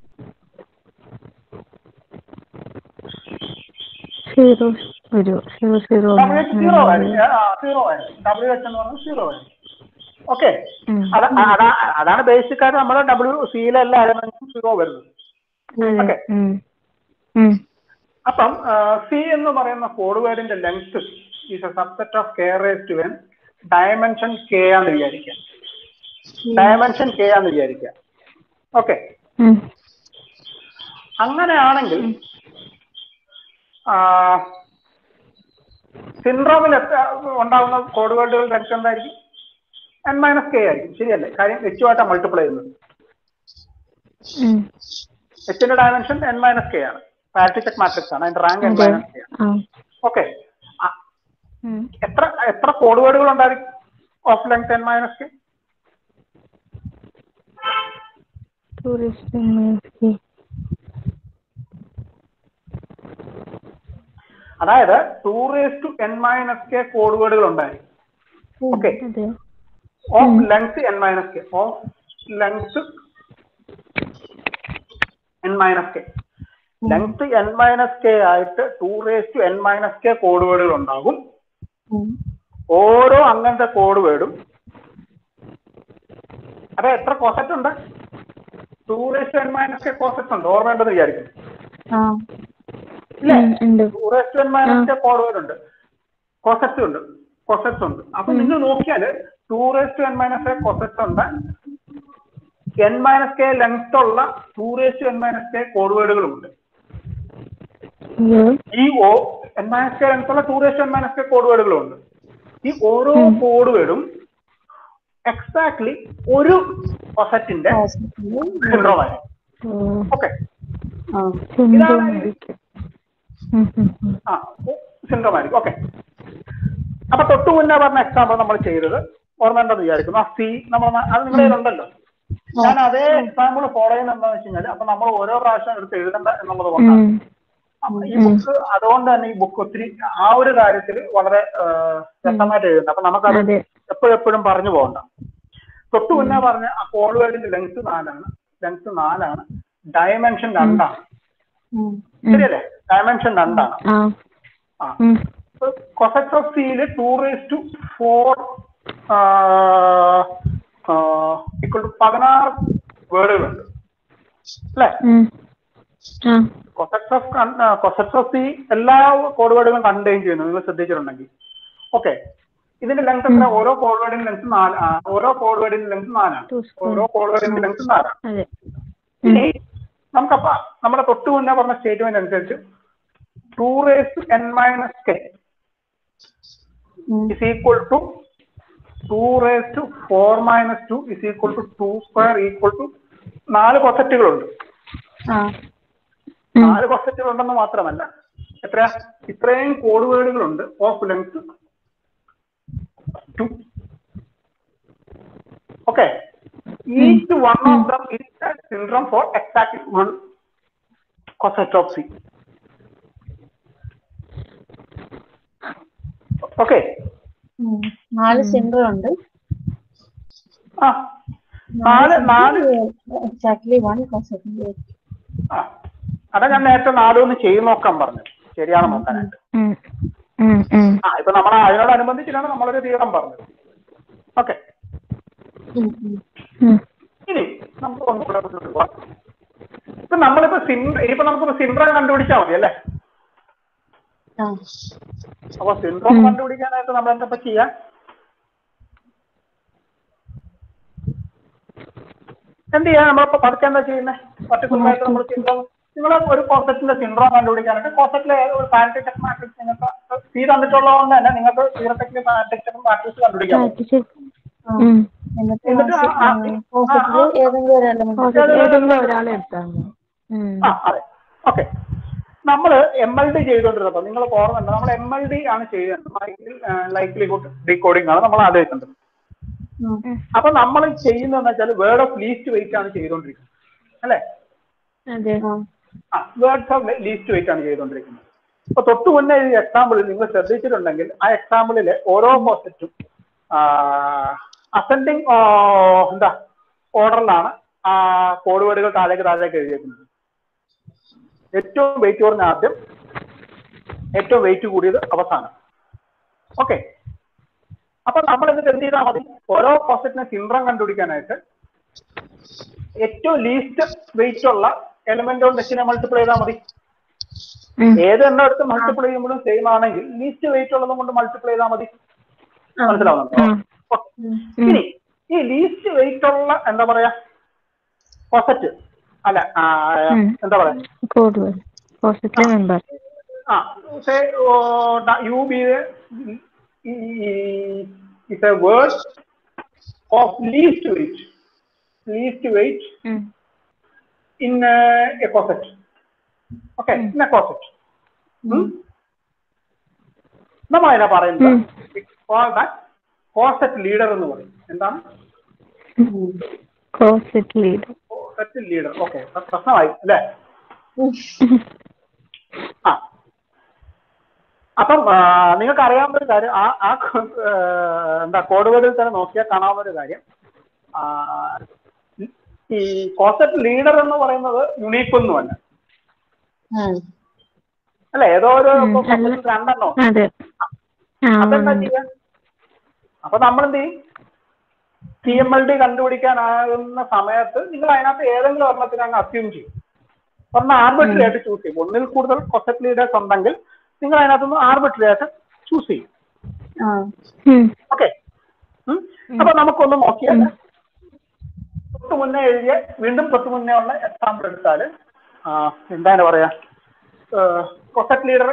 [SPEAKER 2] സീറോ ഒരു zero zero
[SPEAKER 1] W H zero ആയിരിക്കും ആ സീറോ ആയിരിക്കും ഡബ്ല്യു എച്ച് എന്ന് പറഞ്ഞാൽ സീറോ ആയിരിക്കും ഓക്കെ
[SPEAKER 2] ഉം.
[SPEAKER 1] അത് അതാ അതാണ് ബേസിക് ആയിട്ട് നമ്മുടെ ഡബ്ല്യു സിയിലെ എല്ലാ എലമെന്റ്സും സീറോ വരുന്നത്
[SPEAKER 2] അതെ
[SPEAKER 1] ഓക്കെ
[SPEAKER 2] ഉം. ഉം.
[SPEAKER 1] അപ്പം സി എന്ന് പറയുന്ന കോഡ് വേർഡിന്റെ length is a subset of K raise to N dimension K ആന്ന് വിചാരിക്കാം ഡയമെൻഷൻ കെ ആന്ന് വിചാരിക്കാം ഓക്കെ
[SPEAKER 2] ഉം.
[SPEAKER 1] അങ്ങനെയാണെങ്കിൽ സിൻഡ്രോമിൽ എത്ര ഉണ്ടാകുന്ന കോഡ് വേർഡുകൾ ലെങ്ത് എന്തായിരിക്കും എൻ മൈനസ് കെ ആയിരിക്കും ശരിയല്ലേ കാര്യം എച്ചുമായിട്ടാണ് മൾട്ടിപ്ലൈ ചെയ്യുന്നത്
[SPEAKER 2] ഉം.
[SPEAKER 1] എച്ചിന്റെ ഡയമെൻഷൻ എൻ മൈനസ് കെ ആണ് പാരിറ്റി ചെക്ക് മാട്രിക്സ് ആണ് അതിന്റെ റാങ്ക് എൻ
[SPEAKER 2] അതെ
[SPEAKER 1] മൈനസ് കെ ആണ്
[SPEAKER 2] ആ
[SPEAKER 1] ഓക്കെ
[SPEAKER 2] ഉം.
[SPEAKER 1] എത്ര എത്ര കോഡ് വേർഡുകൾ ഉണ്ടായിരിക്കും of length N minus K
[SPEAKER 2] ടൂറിസ്റ്റ് മേഖല.
[SPEAKER 1] അതായത് two raise to N minus K code വേർഡുകൾ ഉണ്ടായിരിക്കും ഓക്കെ
[SPEAKER 2] അതെ
[SPEAKER 1] of length N minus K of length N minus K length N minus K ആയിട്ട് two raise to N minus K code വേർഡുകൾ ഉണ്ടാകും
[SPEAKER 3] ഉം.
[SPEAKER 1] ഓരോ അങ്ങനത്തെ കോഡ് വേർഡും അതെ എത്ര കോസറ്റ് ഉണ്ട് two raise to N minus K coset ഉണ്ട് ഓർമ്മയുണ്ടെന്ന് വിചാരിക്കുന്നു
[SPEAKER 3] ആ
[SPEAKER 1] ഇല്ലേ
[SPEAKER 2] ഉം, ഉണ്ട്
[SPEAKER 1] two raise to N minus K code word ഉണ്ട് കോസറ്റ് ഉണ്ട് കോസറ്റ്സ് ഉണ്ട് അപ്പൊ നിങ്ങൾ നോക്കിയാൽ two raise to N minus K coset ഉണ്ട് എൻ മൈനസ് കെ ലെങ്ത് ഉള്ള two raise to N minus K code വേർഡുകളുണ്ട്
[SPEAKER 2] ഇത്
[SPEAKER 1] ഈ ഓ എൻ മൈനസ് കെ ലെങ്ത് ഉള്ള two raise to N minus K code വേർഡുകളുണ്ട് ഈ ഓരോ കോഡ് വേർഡും എക്സാക്ട്ലി ഒരു കൊസറ്റിന്റെ സിൻഡ്രോം ആയിരിക്കും
[SPEAKER 2] ഓ
[SPEAKER 1] ഓക്കെ
[SPEAKER 3] ആ
[SPEAKER 2] സിന്ധു ആയിരിക്കും. ഉം, ഉം, ഉം.
[SPEAKER 1] ആ സിൻഡ്രോം ആയിരിക്കും ഓക്കെ അപ്പൊ തൊട്ടു മുന്നേ പറഞ്ഞ എക്സാമ്പിൾ നമ്മൾ ചെയ്തത് ഓർമ്മയുണ്ടെന്ന് വിചാരിക്കുന്നു ആ സി നമ്മൾ അത് നിങ്ങളുടെ കയ്യിലുണ്ടല്ലോ ഞാൻ അതേ എക്സാമ്പിൾ ഫോളോ ചെയ്യുന്നത് എന്താണെന്ന് വെച്ച് കഴിഞ്ഞാൽ അപ്പൊ നമ്മൾ ഓരോ പ്രാവശ്യം എടുത്ത് എഴുതണ്ട എന്നുള്ളത് കൊണ്ടാണ്
[SPEAKER 2] ഉം.
[SPEAKER 1] അപ്പൊ ഈ ബുക്ക് അതുകൊണ്ട് തന്നെ ഈ ബുക്ക് ഒത്തിരി ആ ഒരു കാര്യത്തിൽ വളരെ ആ, വ്യക്തമായിട്ട് എഴുതുന്നത് അപ്പൊ നമുക്കത്
[SPEAKER 2] അതെ
[SPEAKER 1] എപ്പോഴും എപ്പോഴും പറഞ്ഞു പോകണ്ട തൊട്ടു മുന്നേ പറഞ്ഞ ആ കോൾ വേർഡിന്റെ ലെങ്ത് നാലാണ് ലെങ്ത് നാലാണ് ഡയമെൻഷൻ രണ്ടാണ്
[SPEAKER 3] ഉം.
[SPEAKER 1] ശരിയല്ലേ ഡയമെൻഷൻ രണ്ടാണ്
[SPEAKER 2] ആ
[SPEAKER 1] ആ
[SPEAKER 2] ഉം.
[SPEAKER 1] കൊസറ്റ് ഓഫ് സിയില് two raise to four equal to പതിനാറ് വേർഡുകളുണ്ട് അല്ലേ
[SPEAKER 2] ഉം. ആ
[SPEAKER 1] coset of coset of C എല്ലാ കോഡ് വേർഡുകളും കണ്ടെയ്ൻ ചെയ്യുന്നു നിങ്ങൾ ശ്രദ്ധിച്ചിട്ടുണ്ടെങ്കിൽ ഓക്കെ ഇതിന്റെ ലെങ്ത് എത്ര ഓരോ കോഡ് വേർഡിന്റെ ലെങ്ത് നാല് ആ, ഓരോ കോഡ് വേർഡിന്റെ ലെങ്ത് നാലാണ്
[SPEAKER 2] Two square.
[SPEAKER 1] ഓരോ കോഡ് വേർഡിന്റെ ലെങ്ത് നാലാണ്
[SPEAKER 2] അതെ
[SPEAKER 1] ഇനി നമുക്കപ്പ നമ്മുടെ തൊട്ട് മുന്നേ പറഞ്ഞ സ്റ്റേറ്റ്മെന്റ് അനുസരിച്ച് two raise N minus K
[SPEAKER 3] ഉം.
[SPEAKER 1] is equal to 2 raised to 4 minus 2 is equal to 2 square equal to നാല് കൊസറ്റുകളുണ്ട്
[SPEAKER 3] ആ
[SPEAKER 2] ഉം.
[SPEAKER 1] നാല് കൊസറ്റുകൾ ഉണ്ടെന്ന് മാത്രമല്ല എത്രയാ ഇത്രയും കോഡ് വേർഡുകളുണ്ട് of length two okay each one of them is a syndrome for exactly one coset of C. Okay
[SPEAKER 3] ഉം. നാല് സിൻഡ്രം ഉണ്ട്
[SPEAKER 1] ആ നാല് നാല്
[SPEAKER 3] എക്സാക്ട്ലി വൺ കോസെറ്റ്
[SPEAKER 1] ആ അതാ ഞാൻ നേരത്തെ നാലൊന്ന് ചെയ്ത് നോക്കാൻ പറഞ്ഞു ശരിയാണ് നോക്കാനായിട്ട്
[SPEAKER 2] ഉം. ഉം, ഉം.
[SPEAKER 1] ആ ഇപ്പൊ നമ്മൾ അതിനോടനുബന്ധിച്ചിട്ടാണ് നമ്മളൊരു തീരം പറഞ്ഞത് ഓക്കെ
[SPEAKER 3] ഉം, ഉം.
[SPEAKER 2] ഉം.
[SPEAKER 1] ഇനി നമുക്ക് ഒന്നുകൂടെ മുന്നോട്ട് പോവാം ഇപ്പൊ നമ്മളിപ്പോ സിൻഡ്ര ഇനിയിപ്പോ നമുക്കിപ്പോ സിൻഡ്രം കണ്ടുപിടിച്ചാൽ മതി അല്ലേ
[SPEAKER 3] ആ
[SPEAKER 1] അപ്പൊ സിൻഡ്രോം
[SPEAKER 2] ഉം.
[SPEAKER 1] കണ്ടുപിടിക്കാനായിട്ട് നമ്മൾ എന്താ ചെയ്യാം എന്ത് ചെയ്യാം നമ്മളിപ്പോ പതുക്കെ എന്താ ചെയ്യുന്നത് പർട്ടിക്കുലർ ആയിട്ട് നമ്മൾ സിൻഡ്രോം നിങ്ങൾ ഒരു കോസറ്റിന്റെ സിൻഡ്രോം കണ്ടുപിടിക്കാനായിട്ട് കോസറ്റിലെ ഒരു പാരറ്റിക് മാട്രിക്സ് നിങ്ങൾക്ക് സി തന്നിട്ടുള്ളതുകൊണ്ട് തന്നെ നിങ്ങൾക്ക് തീർച്ചയായിട്ടും പാരറ്റിക് മാട്രിക്സ് കണ്ടുപിടിക്കാൻ പറ്റും
[SPEAKER 2] പ്രാക്ടീസ് ഉം.
[SPEAKER 3] എന്നിട്ട്
[SPEAKER 1] എന്നിട്ട് ആ- ആ-
[SPEAKER 3] കോസെറ്റില്
[SPEAKER 1] ആ-
[SPEAKER 3] ഏതെങ്കിലും ഒരു എലമെന്റ്
[SPEAKER 2] പോസിറ്റീവ് ഏതെങ്കിലും ഒരാളെ എടുത്താൽ മതി ഉം.
[SPEAKER 1] ആ അതെ ഓക്കെ നമ്മൾ എം എൽ ഡി ചെയ്തുകൊണ്ടിരുന്നപ്പോ നിങ്ങൾ ഓർമ്മയുണ്ട് നമ്മൾ എം എൽ ഡി ആണ് ചെയ്യുന്നത് ലൈക്ലിഹുഡ് ഡീകോഡിംഗ് ആണ് നമ്മൾ ആലോചിക്കേണ്ടത് അപ്പൊ നമ്മൾ ചെയ്യുന്നതെന്ന് വെച്ചാൽ വേർഡ് ഓഫ് ലീസ്റ്റ് വെയിറ്റ് ആണ് ചെയ്തുകൊണ്ടിരിക്കുന്നത് അല്ലേ
[SPEAKER 2] അതെ
[SPEAKER 1] ആ വേർഡ്സ് ഓഫ് ലീസ്റ്റ് വെയിറ്റ് ആണ് ചെയ്തുകൊണ്ടിരിക്കുന്നത് അപ്പൊ തൊട്ട് മുന്നേ ഈ എക്സാമ്പിളിൽ നിങ്ങൾ ശ്രദ്ധിച്ചിട്ടുണ്ടെങ്കിൽ ആ എക്സാമ്പിളിലെ ഓരോ കോസറ്റും അസെൻഡിങ് എന്താ ഓർഡറിലാണ് ആ കോഡ് വേർഡുകൾ താഴേക്ക് താഴേക്ക് എഴുതിയേക്കുന്നത് ഏറ്റവും വെയിറ്റ് കുറഞ്ഞ ആദ്യം ഏറ്റവും വെയിറ്റ് കൂടിയത് അവസാനം ഓക്കെ അപ്പൊ നമ്മൾ എന്നിട്ട് എന്ത് ചെയ്താൽ മതി ഓരോ കോസറ്റിനെ സിൻഡ്രം കണ്ടുപിടിക്കാനായിട്ട് ഏറ്റവും ലീസ്റ്റ് വെയിറ്റ് ഉള്ള എലമെന്റ് കൊണ്ട് എച്ചിനെ മൾട്ടിപ്ലൈ ചെയ്താൽ മതി
[SPEAKER 2] ഉം.
[SPEAKER 1] ഏത് എണ്ണം എടുത്ത് മൾട്ടിപ്ലൈ ചെയ്യുമ്പോഴും സെയിം ആണെങ്കിൽ ലീസ്റ്റ് വെയിറ്റ് ഉള്ളതും കൊണ്ട് മൾട്ടിപ്ലൈ ചെയ്താൽ മതി മനസ്സിലാവുന്നുണ്ടോ
[SPEAKER 2] ഉം.
[SPEAKER 1] ഓക്കേ. ഇനി ഈ ലീസ്റ്റ് വെയിറ്റ് ഉള്ള എന്താ പറയാ കോസറ്റ് അല്ല ആ,
[SPEAKER 2] ഉം.
[SPEAKER 1] എന്താ പറയാ
[SPEAKER 2] കോഡ് വേർഡ് പോസിറ്റീവ് മെമ്പർ
[SPEAKER 1] ആ say U be is a word of least weight least weight in uh, a corset. Okay, in a corset. Hmm? നമ്മൾ അതിനെ പറയുന്നത് കോസറ്റ് ലീഡർ എന്ന് പറയും എന്താണ്
[SPEAKER 2] coset leader
[SPEAKER 1] coset leader okay പ്രശ്നമായി അല്ലേ ആ അപ്പം നിങ്ങൾക്ക് അറിയാവുന്ന ഒരു കാര്യം ആ ആ ആ, എന്താ കോഡ് വേർഡിൽ തന്നെ നോക്കിയാൽ കാണാവുന്ന ഒരു കാര്യം ആ, ഈ കോസറ്റ് ലീഡർ എന്ന് പറയുന്നത് യുണീക്ക് ഒന്നുമല്ല അല്ലെ ഏതോ ഒരു
[SPEAKER 2] ഉം,
[SPEAKER 1] concept
[SPEAKER 2] അല്ല.
[SPEAKER 1] രണ്ടെണ്ണോ
[SPEAKER 2] അതെ ആ
[SPEAKER 1] അപ്പൊ എന്താ
[SPEAKER 2] ഉണ്ട്.
[SPEAKER 1] ചെയ്യാ അപ്പൊ നമ്മൾ എന്ത് ചെയ്യും സി എം എൽ ഡി കണ്ടുപിടിക്കാനാകുന്ന സമയത്ത് നിങ്ങൾ അതിനകത്ത് ഏതെങ്കിലും ഒരെണ്ണത്തിന് അങ്ങ് അസ്യൂം ചെയ്യും ഒരെണ്ണം ആർബിട്രറി ആയിട്ട് ചൂസ് ചെയ്യും ഒന്നിൽ കൂടുതൽ കൊസറ്റ് ലീഡേഴ്സ് ഉണ്ടെങ്കിൽ നിങ്ങൾ അതിനകത്തുനിന്ന് ആർബിട്രറി ആയിട്ട് ചൂസ് ചെയ്യും
[SPEAKER 2] ഉം.
[SPEAKER 1] ഓക്കെ അപ്പൊ നമുക്കൊന്ന് നോക്കിയാൽ തൊട്ട് മുന്നേ എഴുതിയ വീണ്ടും തൊട്ട് മുന്നേ ഉള്ള എക്സാമ്പിൾ എടുത്താല് ആ, എന്താണ് പറയാ coset leader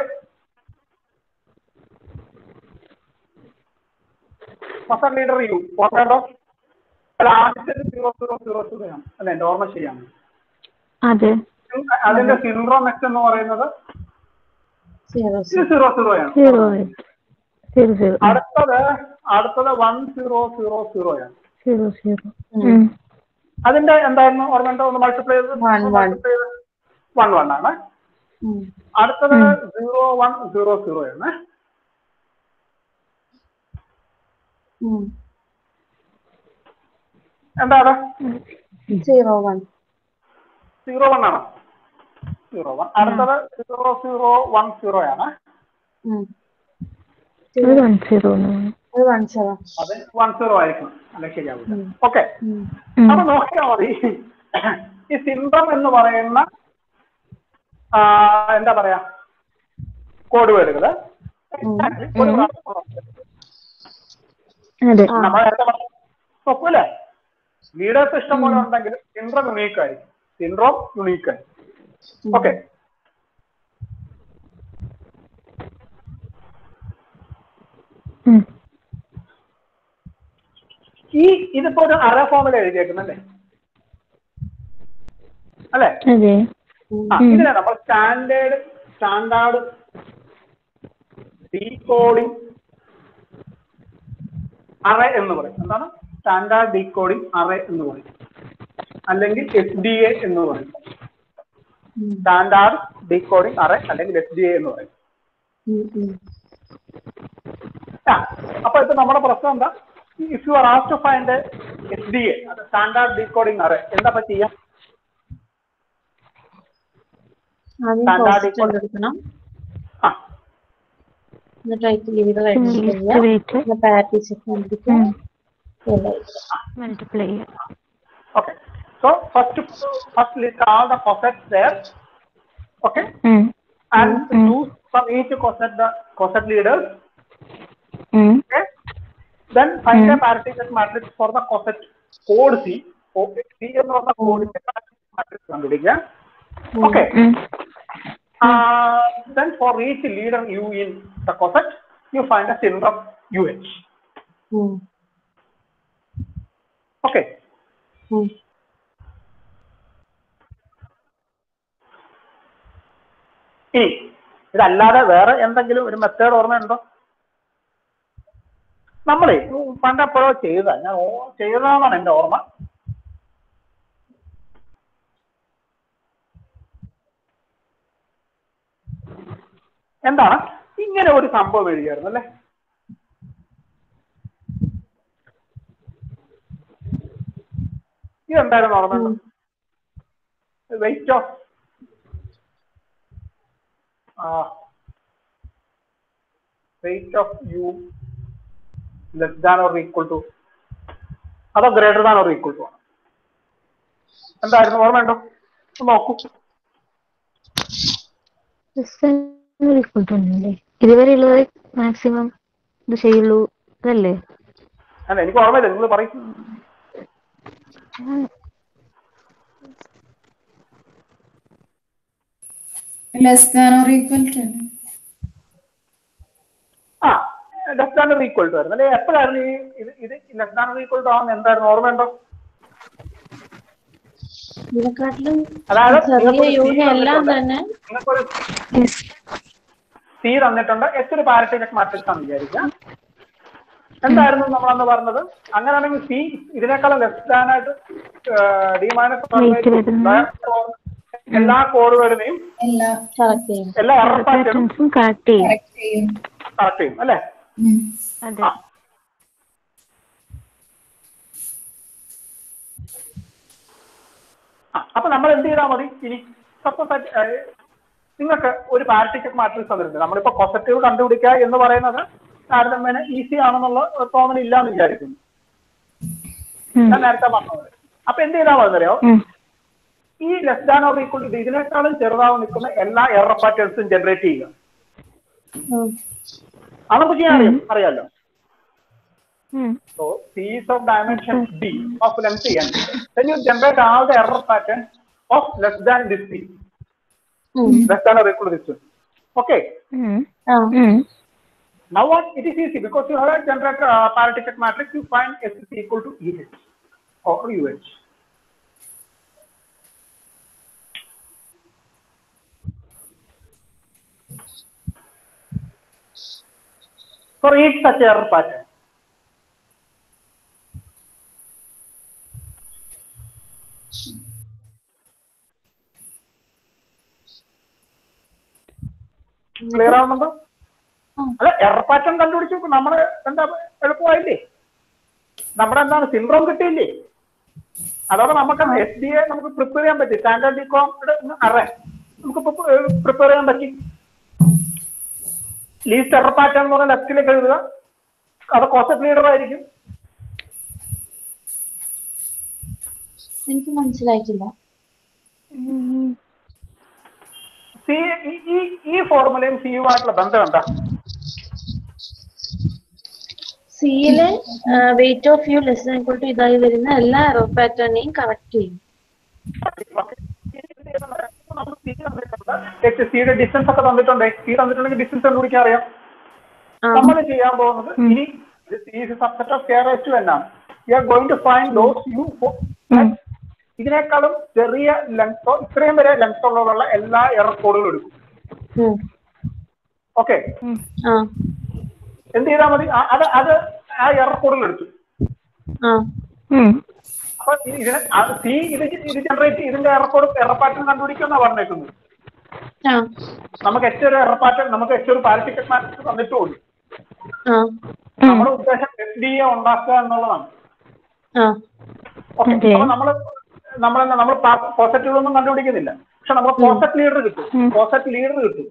[SPEAKER 1] coset leader you ഓർമ്മയുണ്ടോ അല്ല ആദ്യത്തെ സീറോ സീറോ സീറോ സീറോ ആണ് അല്ല എന്റെ ഓർമ്മ ശരിയാണ്
[SPEAKER 2] അതെ
[SPEAKER 1] അതിന്റെ സിൻഡ്രോം എക്സ് എന്ന് പറയുന്നത്
[SPEAKER 3] സീറോ
[SPEAKER 1] സീറോ സീറോ ആണ്
[SPEAKER 2] സീറോ എയ്റ്റ് സീറോ സീറോ
[SPEAKER 1] അടുത്തത് അടുത്തത് വൺ സീറോ സീറോ സീറോ ആണ്
[SPEAKER 2] സീറോ സീറോ ഉം.
[SPEAKER 1] അതിന്റെ എന്തായിരുന്നു ഓർമ്മയുണ്ടോ ഒന്ന് മൾട്ടിപ്ലൈ ചെയ്ത്
[SPEAKER 3] One, one.
[SPEAKER 1] വൺ വൺ ആണ് അടുത്തത് സീറോ വൺ സീറോ സീറോ ആണ് എന്താ അത്
[SPEAKER 3] സീറോ വൺ
[SPEAKER 1] സീറോ വൺ ആണോ സീറോ വൺ അടുത്തത് സീറോ സീറോ വൺ സീറോ ആണ്
[SPEAKER 2] ഒരു വൺ സീറോ
[SPEAKER 3] അത് വൺ സെവൻ
[SPEAKER 1] അത് വൺ സീറോ ആയിരിക്കും അല്ലെ ശരിയാവില്ല ഓക്കെ
[SPEAKER 2] ഉം.
[SPEAKER 1] അപ്പൊ നോക്കിയാൽ മതി ഈ സിൻഡ്രം എന്ന് പറയുന്ന ആ, എന്താ പറയാ കോഡ് വേർഡുകള് ഒരു
[SPEAKER 2] അതെ
[SPEAKER 1] നമ്മൾ നേരത്തെ പറഞ്ഞു നോക്കൂലേ ലീഡേഴ്സ് ഇഷ്ടം പോലെ ഉണ്ടെങ്കിൽ സിൻഡ്രം യുണീക്ക് ആയിരിക്കും സിൻഡ്രോം യുണീക്ക് ആയിരിക്കും ഓക്കെ
[SPEAKER 2] ഉം.
[SPEAKER 1] ഈ ഇതിപ്പോ ഒരു അര ഫോമിൽ എഴുതിയേക്കുന്നല്ലേ അല്ലേ
[SPEAKER 2] അതെ
[SPEAKER 1] ആ ഇതിനെ നമ്മൾ സ്റ്റാൻഡേർഡ് സ്റ്റാൻഡേർഡ് ഡീകോഡിംഗ് അറേ എന്ന് പറയും എന്താണ് സ്റ്റാൻഡേർഡ് ഡീകോഡിംഗ് അറേ എന്ന് പറയും അല്ലെങ്കിൽ എസ് ഡി എ എന്ന് പറയും സ്റ്റാൻഡേർഡ് ഡീകോഡിംഗ് അറേ അല്ലെങ്കിൽ എസ് ഡി എ എന്ന് പറയും ആ അപ്പൊ ഇപ്പൊ നമ്മുടെ പ്രശ്നം എന്താ if you are as to find S D A standard decoding array എന്താ ഇപ്പൊ ചെയ്യാം
[SPEAKER 3] ആദ്യം
[SPEAKER 1] Standard
[SPEAKER 3] കോസ്റ്റ്
[SPEAKER 1] equal-
[SPEAKER 3] കണ്ടുപിടിക്കണം
[SPEAKER 1] ആ
[SPEAKER 3] എന്നിട്ട് അതിൽ ലിമിറ്റ് കഴിഞ്ഞ്
[SPEAKER 2] ലിസ്റ്റ് വെയിറ്റ്
[SPEAKER 3] പിന്നെ പാരറ്റി ചെക്ക് കണ്ടുപിടിക്കുക എല്ലാം എഴുതുക.
[SPEAKER 2] മൾട്ടിപ്ലൈ ചെയ്യാം
[SPEAKER 1] Okay. So first, first list all the cosets there. Okay.
[SPEAKER 2] ഉം.
[SPEAKER 1] And
[SPEAKER 2] Mm.
[SPEAKER 1] choose from each coset the coset leaders.
[SPEAKER 2] ഉം.
[SPEAKER 1] Okay. Then find a
[SPEAKER 2] Mm.
[SPEAKER 1] parity set matrix for the coset code C. Okay. C എന്ന് പറഞ്ഞ code matrix കണ്ടുപിടിക്കുക. Okay.
[SPEAKER 2] ഉം.
[SPEAKER 1] Uh, then for each leader U in the coset, you find a syndrome UH.
[SPEAKER 3] ഉം.
[SPEAKER 1] Okay.
[SPEAKER 3] ഉം.
[SPEAKER 1] ഇനി ഇതല്ലാതെ വേറെ എന്തെങ്കിലും ഒരു മെത്തേഡ് ഓർമ്മയുണ്ടോ നമ്മളെ പണ്ട് എപ്പോഴോ ചെയ്ത ഞാൻ ഓ- ചെയ്തതാണെന്നാണ് എന്റെ ഓർമ്മ എന്താണ് ഇങ്ങനെ ഒരു സംഭവം എഴുതിയായിരുന്നു അല്ലേ ഇതെന്തായിരുന്നു ഓർമ്മയുണ്ടോ weight of uh, weight of u less than or equal to അതോ greater than or equal to ആണ് എന്തായിരുന്നു ഓർമ്മയുണ്ടോ ഒന്ന് നോക്കൂ
[SPEAKER 2] ഈക്വൽ ടു അല്ലേ ഇതുവരെ ഉള്ളത് മാക്സിമം ഇത് ചെയ്യുള്ളൂ ഇതല്ലേ
[SPEAKER 1] അല്ല എനിക്ക് ഓർമ്മയില്ല നിങ്ങൾ പറയും
[SPEAKER 4] less than or equal to
[SPEAKER 1] ആ less than or equal to ആയിരുന്നു അല്ലെ എപ്പോഴായിരുന്നു ഈ ഇത് ഇത് less than or equal to ആണെന്ന് എന്തായിരുന്നു ഓർമ്മയുണ്ടോ
[SPEAKER 3] ഇതിനെക്കാട്ടിലും
[SPEAKER 1] അതായത്
[SPEAKER 3] ചെറിയ
[SPEAKER 1] നിങ്ങൾക്കൊരു
[SPEAKER 3] യൂണിയൻ
[SPEAKER 1] C
[SPEAKER 3] എല്ലാം
[SPEAKER 1] തന്നിട്ടുണ്ട്.
[SPEAKER 3] തന്നെ
[SPEAKER 1] നിങ്ങൾക്കൊരു സി തന്നിട്ടുണ്ട് എത്ര ഒരു പാരറ്റൈറ്റിക് മാട്രിക്സ് ആണെന്ന് വിചാരിക്കുക എന്തായിരുന്നു നമ്മളന്ന് പറഞ്ഞത് അങ്ങനെയാണെങ്കിൽ സി ഇതിനേക്കാളും ലെസ് ദാൻ ആയിട്ട് ഡി മൈനസ്
[SPEAKER 2] Weight വരുന്ന-
[SPEAKER 1] എല്ലാ കോഡുകളുടെയും
[SPEAKER 4] എല്ലാം
[SPEAKER 3] കറക്റ്റ് ചെയ്യും
[SPEAKER 1] എല്ലാ എറർ പാറ്റേണും
[SPEAKER 2] പാറ്റേൺസും കറക്റ്റ് ചെയ്യും
[SPEAKER 4] കറക്റ്റ് ചെയ്യും
[SPEAKER 1] കറക്റ്റ് ചെയ്യും അല്ലേ
[SPEAKER 4] ഉം.
[SPEAKER 2] അതെ
[SPEAKER 1] ആ. ആ, അപ്പൊ നമ്മൾ എന്ത് ചെയ്താൽ മതി ഇനി സപ്പോസ് നിങ്ങൾക്ക് ഒരു പാരറ്റിക് മാട്രിക്സ് തന്നിട്ടുണ്ട് നമ്മളിപ്പോ പോസിറ്റീവ് കണ്ടുപിടിക്കുക എന്ന് പറയുന്നത് താരതമ്യേന ഈസി ആണെന്നുള്ള തോന്നൽ ഇല്ലാന്ന് വിചാരിക്കുന്നു
[SPEAKER 2] ഉം.
[SPEAKER 1] ഞാൻ നേരത്തെ പറഞ്ഞത് അപ്പൊ എന്ത് ചെയ്താൽ മതി അറിയോ
[SPEAKER 2] ഉം.
[SPEAKER 1] ഈ less than or equal to ഇതിനേക്കാളും ചെറുതാവ് നിൽക്കുന്ന എല്ലാ എറർ പാറ്റേൺസും ജനറേറ്റ് ചെയ്യുക
[SPEAKER 3] ഉം.
[SPEAKER 1] അത് നമുക്ക് ചെയ്യാൻ അറിയാം അറിയാലോ
[SPEAKER 2] ഉം.
[SPEAKER 1] So C is of dimension D of length n. Then you generate all the error pattern of less than this C,
[SPEAKER 3] ഉം.
[SPEAKER 1] less than or equal to this one. Okay.
[SPEAKER 2] ഉം.
[SPEAKER 3] ആ
[SPEAKER 2] ഉം.
[SPEAKER 1] Now what? It is easy because you have a generate uh, parity check matrix. You find S is equal to EH or UH. For each such error pattern. Clear ആവുന്നുണ്ടോ അല്ല error pattern കണ്ടുപിടിച്ചു നമ്മള് എന്താ എളുപ്പമായില്ലേ നമ്മുടെ എന്താണ് syndrome കിട്ടിയില്ലേ അതോടെ നമുക്ക് എസ് ഡി എ നമുക്ക് പ്രിപ്പയർ ചെയ്യാൻ പറ്റി സ്റ്റാൻഡേർഡ് ഡികോം അറേ നമുക്ക് പ്രിപ്പയർ ചെയ്യാൻ പറ്റി ലീസ്റ്റ് എറർ പാറ്റേൺ എന്ന് പറഞ്ഞാൽ ലെഫ്റ്റിലേക്ക് എഴുതുക അത് കോസറ്റ് ലീഡർ ആയിരിക്കും
[SPEAKER 3] എനിക്ക് മനസ്സിലായിട്ടില്ല
[SPEAKER 2] ഉം.
[SPEAKER 1] സി ഈ ഈ ഫോർമുലയും സിയുമായിട്ടുള്ള ബന്ധം എന്താ
[SPEAKER 3] സിയിലെ weight of U less equal to ഇതായി വരുന്ന എല്ലാ എറർ പാറ്റേണിനെയും കറക്റ്റ് ചെയ്യും
[SPEAKER 1] സിയുടെ ഡിസ്റ്റൻസ് ഒക്കെ തന്നിട്ടുണ്ട് സി തന്നിട്ടുണ്ടെങ്കിൽ ഡിസ്റ്റൻസ് കണ്ടുപിടിക്കാൻ അറിയാം
[SPEAKER 3] ആ
[SPEAKER 1] നമ്മൾ ചെയ്യാൻ പോകുന്നത് ഇനി സബ്സെറ്റ് ഓഫ് കെയർ ടു എന്നാണ് you are going to find those U ഇതിനേക്കാളും ചെറിയ ലെങ്തോ ഇത്രയും വരെ ലെങ്ത് ഉള്ളതുള്ള എല്ലാ എറർ കോഡുകളും എടുക്കും
[SPEAKER 3] ഉം.
[SPEAKER 1] ഓക്കെ
[SPEAKER 2] ഉം.
[SPEAKER 3] ആ
[SPEAKER 1] എന്ത് ചെയ്താൽ മതി ആ- അത് അത് ആ എറർ കോഡുകൾ എടുത്തു
[SPEAKER 3] ആ
[SPEAKER 2] ഉം.
[SPEAKER 1] അപ്പൊ ഇ- ഇതിന് സി ഇത് ഇത് ജനറേറ്റ് ഇതിന്റെ എറർ കോഡ് എറർ പാറ്റേൺ കണ്ടുപിടിക്കുമെന്നാ പറഞ്ഞേക്കുന്നത്
[SPEAKER 3] ആ
[SPEAKER 1] നമുക്ക് എച്ച് ഒരു എറർ പാറ്റേൺ നമുക്ക് എച്ച് ഒരു പാരറ്റിക്കൽ മാട്രിക്സ് തന്നിട്ടുള്ളൂ
[SPEAKER 3] ആ
[SPEAKER 1] നമ്മുടെ ഉദ്ദേശം എസ് ഡി എ ഉണ്ടാക്കുക എന്നുള്ളതാണ്
[SPEAKER 3] ആ
[SPEAKER 1] ഓക്കെ
[SPEAKER 2] അതെ.
[SPEAKER 1] അപ്പൊ നമ്മള് നമ്മൾ നമ്മൾ പോസറ്റീവ് ഒന്നും കണ്ടുപിടിക്കുന്നില്ല പക്ഷെ നമുക്ക് പോസറ്റ് ലീഡർ കിട്ടും
[SPEAKER 2] ഉം.
[SPEAKER 1] പോസറ്റ് ലീഡർ കിട്ടും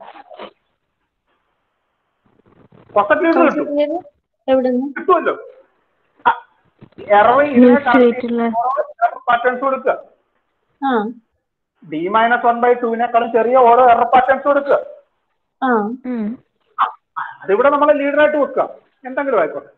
[SPEAKER 1] പോസറ്റ് ലീഡർ കിട്ടും
[SPEAKER 3] concentrate എവിടുന്ന്
[SPEAKER 1] കിട്ടുമല്ലോ എറർ
[SPEAKER 2] Use ചെയ്തിട്ടുള്ള-
[SPEAKER 1] പാറ്റേൺസ് കൊടുക്കുക
[SPEAKER 3] ആ
[SPEAKER 1] ഡി മൈനസ് വൺ ബൈ ടുവിനേക്കാളും ചെറിയ ഓരോ എറർ പാറ്റേൺസ് കൊടുക്കുക
[SPEAKER 3] ആ
[SPEAKER 2] ഉം.
[SPEAKER 1] ആ, അതിവിടെ നമ്മളെ ലീഡറായിട്ട് വെക്കുക എന്തെങ്കിലും ആയിക്കോട്ടെ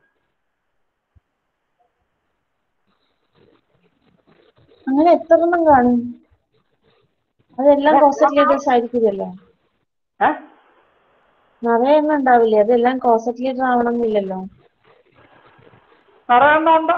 [SPEAKER 3] അങ്ങനെ എത്ര എണ്ണം കാണും അതെല്ലാം കോസറ്റ് ലീഡേഴ്സ് ആയിരിക്കില്ലല്ലോ
[SPEAKER 1] ഏഹ്
[SPEAKER 3] നിറയെ എണ്ണം ഉണ്ടാവില്ലേ അതെല്ലാം കോസറ്റ് ലീഡർ ആവണമെന്നില്ലല്ലോ
[SPEAKER 1] നിറയെണ്ണം ഉണ്ട്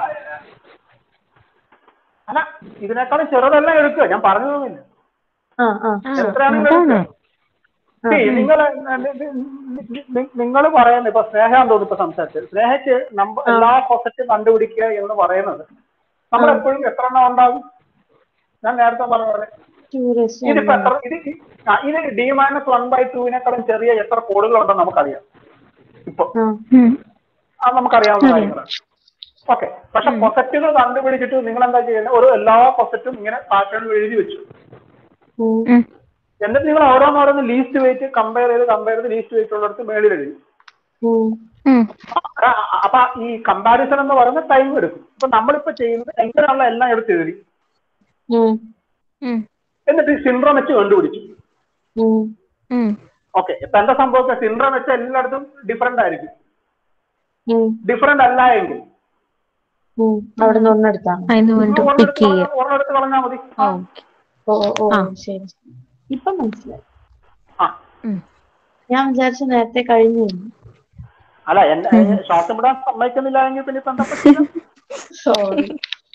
[SPEAKER 1] അല്ല ഇതിനേക്കാളും ചെറുതെല്ലാം എടുക്കുക ഞാൻ പറഞ്ഞു തോന്നില്ല
[SPEAKER 3] ആ ആ
[SPEAKER 2] ആ
[SPEAKER 1] എത്രയാണെങ്കിലും
[SPEAKER 2] അതാണ്
[SPEAKER 1] എടുക്കുക നിങ്ങൾ നിങ്ങൾ പറയുന്നത് ഇപ്പൊ സ്നേഹം തോന്നുന്നു ഇപ്പൊ സംസാരിച്ചത് സ്നേഹയ്ക്ക് നമ്പർ എല്ലാ കോസറ്റും കണ്ടുപിടിക്കുക എന്ന് പറയുന്നത് നമ്മൾ എപ്പോഴും എത്ര എണ്ണം ഉണ്ടാകും ഞാൻ നേരത്തെ പറഞ്ഞ പോലെ
[SPEAKER 3] ടൂറിസ്റ്റ്
[SPEAKER 1] ഇതിപ്പോ എത്ര ഇത് ഈ- ആ, ഇത് ഡി മൈനസ് വൺ ബൈ ടുവിനേക്കാളും ചെറിയ എത്ര കോഡുകളുണ്ടെന്ന് നമുക്കറിയാം ഇപ്പൊ
[SPEAKER 3] ആ
[SPEAKER 2] ഉം.
[SPEAKER 1] അത് നമുക്കറിയാവുന്ന കാര്യങ്ങളാണ് ഓക്കെ പക്ഷെ പൊസറ്റുകൾ കണ്ടുപിടിച്ചിട്ട് നിങ്ങൾ എന്താ ചെയ്യുന്നത് ഒരു എല്ലാ പൊസറ്റും ഇങ്ങനെ പാറ്റേൺ എഴുതി വെച്ചു
[SPEAKER 3] ഉം.
[SPEAKER 2] ഉം.
[SPEAKER 1] എന്നിട്ട് നിങ്ങൾ ഓരോന്നോരോന്ന് ലീസ്റ്റ് വെയിറ്റ് കമ്പയർ ചെയ്ത് കമ്പയർ ചെയ്ത് ലീസ്റ്റ് വെയിറ്റ് ഉള്ളിടത്ത് മേളിൽ എഴുതി
[SPEAKER 3] ഉം.
[SPEAKER 2] ഉം.
[SPEAKER 1] ആ, അപ്പൊ ഈ കമ്പാരിസൺ എന്ന് പറയുന്ന ടൈം എടുക്കും ഇപ്പൊ നമ്മളിപ്പോ ചെയ്യുന്നത് എങ്ങനെയുള്ള എല്ലാം എടുത്ത് എഴുതി
[SPEAKER 3] ഉം.
[SPEAKER 2] ഉം.
[SPEAKER 1] എന്നിട്ട് സിൻഡ്രോം വെച്ച് കണ്ടുപിടിച്ചു
[SPEAKER 3] ഉം.
[SPEAKER 2] ഉം.
[SPEAKER 1] ഓക്കെ ഇപ്പൊ എന്താ സംഭവിക്കുക സിൻഡ്രോം വെച്ച് എല്ലായിടത്തും ഡിഫറെന്റ് ആയിരിക്കും
[SPEAKER 3] ഉം.
[SPEAKER 1] ഡിഫറെന്റ് അല്ല എങ്കിൽ
[SPEAKER 3] ഉം. അവിടെ നിന്ന് ഒന്നെടുത്താണ്
[SPEAKER 2] അതിന് വീണ്ടും പിക്ക് ചെയ്യുക
[SPEAKER 1] ഒരെണ്ണെടുത്ത് കളഞ്ഞാൽ മതി ആ,
[SPEAKER 2] ഓക്കെ
[SPEAKER 3] ഓ ഓ, ഓ
[SPEAKER 2] ആ.
[SPEAKER 3] ശരി ഇപ്പൊ മനസ്സിലായി
[SPEAKER 1] ആ
[SPEAKER 2] ഉം.
[SPEAKER 3] ഞാൻ വിചാരിച്ചു നേരത്തെ കഴിഞ്ഞു എന്ന്.
[SPEAKER 1] അല്ല എന്നെ ശ്വാസം വിടാൻ സമ്മതിക്കുന്നില്ല എങ്കിൽ പിന്നെ ഇപ്പൊ എന്താ പറ്റില്ല
[SPEAKER 3] സോറി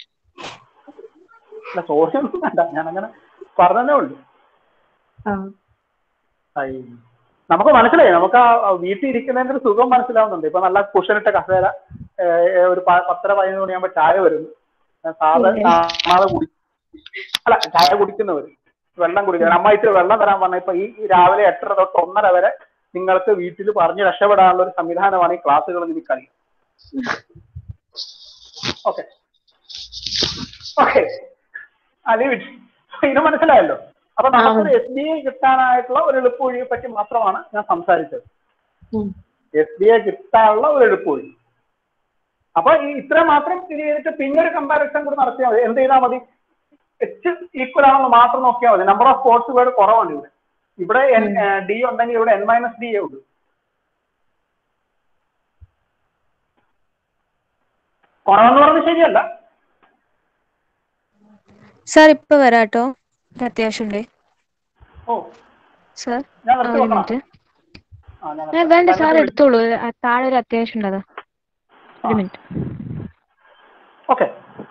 [SPEAKER 1] അല്ല സോറി ഒന്നും വേണ്ട ഞാൻ അങ്ങനെ പറഞ്ഞതേ ഉള്ളൂ
[SPEAKER 3] ആ
[SPEAKER 1] ഐ. നമുക്ക് മനസ്സിലായി നമുക്ക് ആ ആ വീട്ടിൽ ഇരിക്കുന്നതിന്റെ ഒരു സുഖം മനസ്സിലാവുന്നുണ്ട് ഇപ്പൊ നല്ല കുഷനിട്ട കസേര ഏ, ഏ, ഒരു പ- പത്തര പതിനൊന്ന് മണിയാകുമ്പോ ചായ വരുന്നു ഞാൻ സാധാ കാണാതെ കുടി അല്ല ചായ കുടിക്കുന്നവര് വെള്ളം കുടിക്കാൻ അമ്മ ഇച്ചിരി വെള്ളം തരാൻ പറഞ്ഞ ഇപ്പൊ ഈ ഈ രാവിലെ എട്ടര തൊട്ട് ഒന്നര വരെ നിങ്ങൾക്ക് വീട്ടിൽ പറഞ്ഞ് രക്ഷപ്പെടാനുള്ള ഒരു സംവിധാനമാണ് ഈ ക്ലാസ്സുകൾ നിങ്ങൾക്കറിയാം ഓക്കെ ഓക്കെ അലീവ് ഇത് മനസ്സിലായല്ലോ അപ്പൊ നമുക്കൊരു എസ് ബി ഐ കിട്ടാനായിട്ടുള്ള ഒരു എളുപ്പവഴിയെ പറ്റി മാത്രമാണ് ഞാൻ സംസാരിച്ചത്
[SPEAKER 3] ഉം.
[SPEAKER 1] എസ് ബി ഐ കിട്ടാനുള്ള ഒരു എളുപ്പവഴി അപ്പൊ ഈ ഇത്ര മാത്രം ഇത് ചെയ്തിട്ട് പിന്നെ ഒരു കമ്പാരിസൺ കൂടി നടത്തിയാൽ മതി എന്ത് ചെയ്താൽ മതി എച്ച് ഈക്വൽ ആണെന്ന് മാത്രം നോക്കിയാൽ മതി നമ്പർ ഓഫ് സ്പോർട്സ് വേർഡ് കുറവാണ് ഇവിടെ ഇവിടെ എൻ ഡി ഉണ്ടെങ്കിൽ ഇവിടെ എൻ മൈനസ് ഡി ഉള്ളൂ കുറവെന്ന് പറഞ്ഞത് ശരിയല്ല
[SPEAKER 2] സാർ ഇപ്പൊ വരാട്ടോ ഒരു അത്യാവശ്യമുണ്ട്
[SPEAKER 1] ഓ
[SPEAKER 2] സാർ
[SPEAKER 1] ഞാൻ
[SPEAKER 2] ആ,
[SPEAKER 1] നിർത്തി
[SPEAKER 2] ഒരു
[SPEAKER 1] വെക്കണം
[SPEAKER 2] മിനിറ്റ്
[SPEAKER 1] ആ, ഞാൻ
[SPEAKER 2] ഏ, വേണ്ട സാർ എടുത്തോളൂ ആ, താഴെ ഒരു അത്യാവശ്യം ഉണ്ട് അതാ ഒരു മിനിറ്റ്
[SPEAKER 1] ഓക്കെ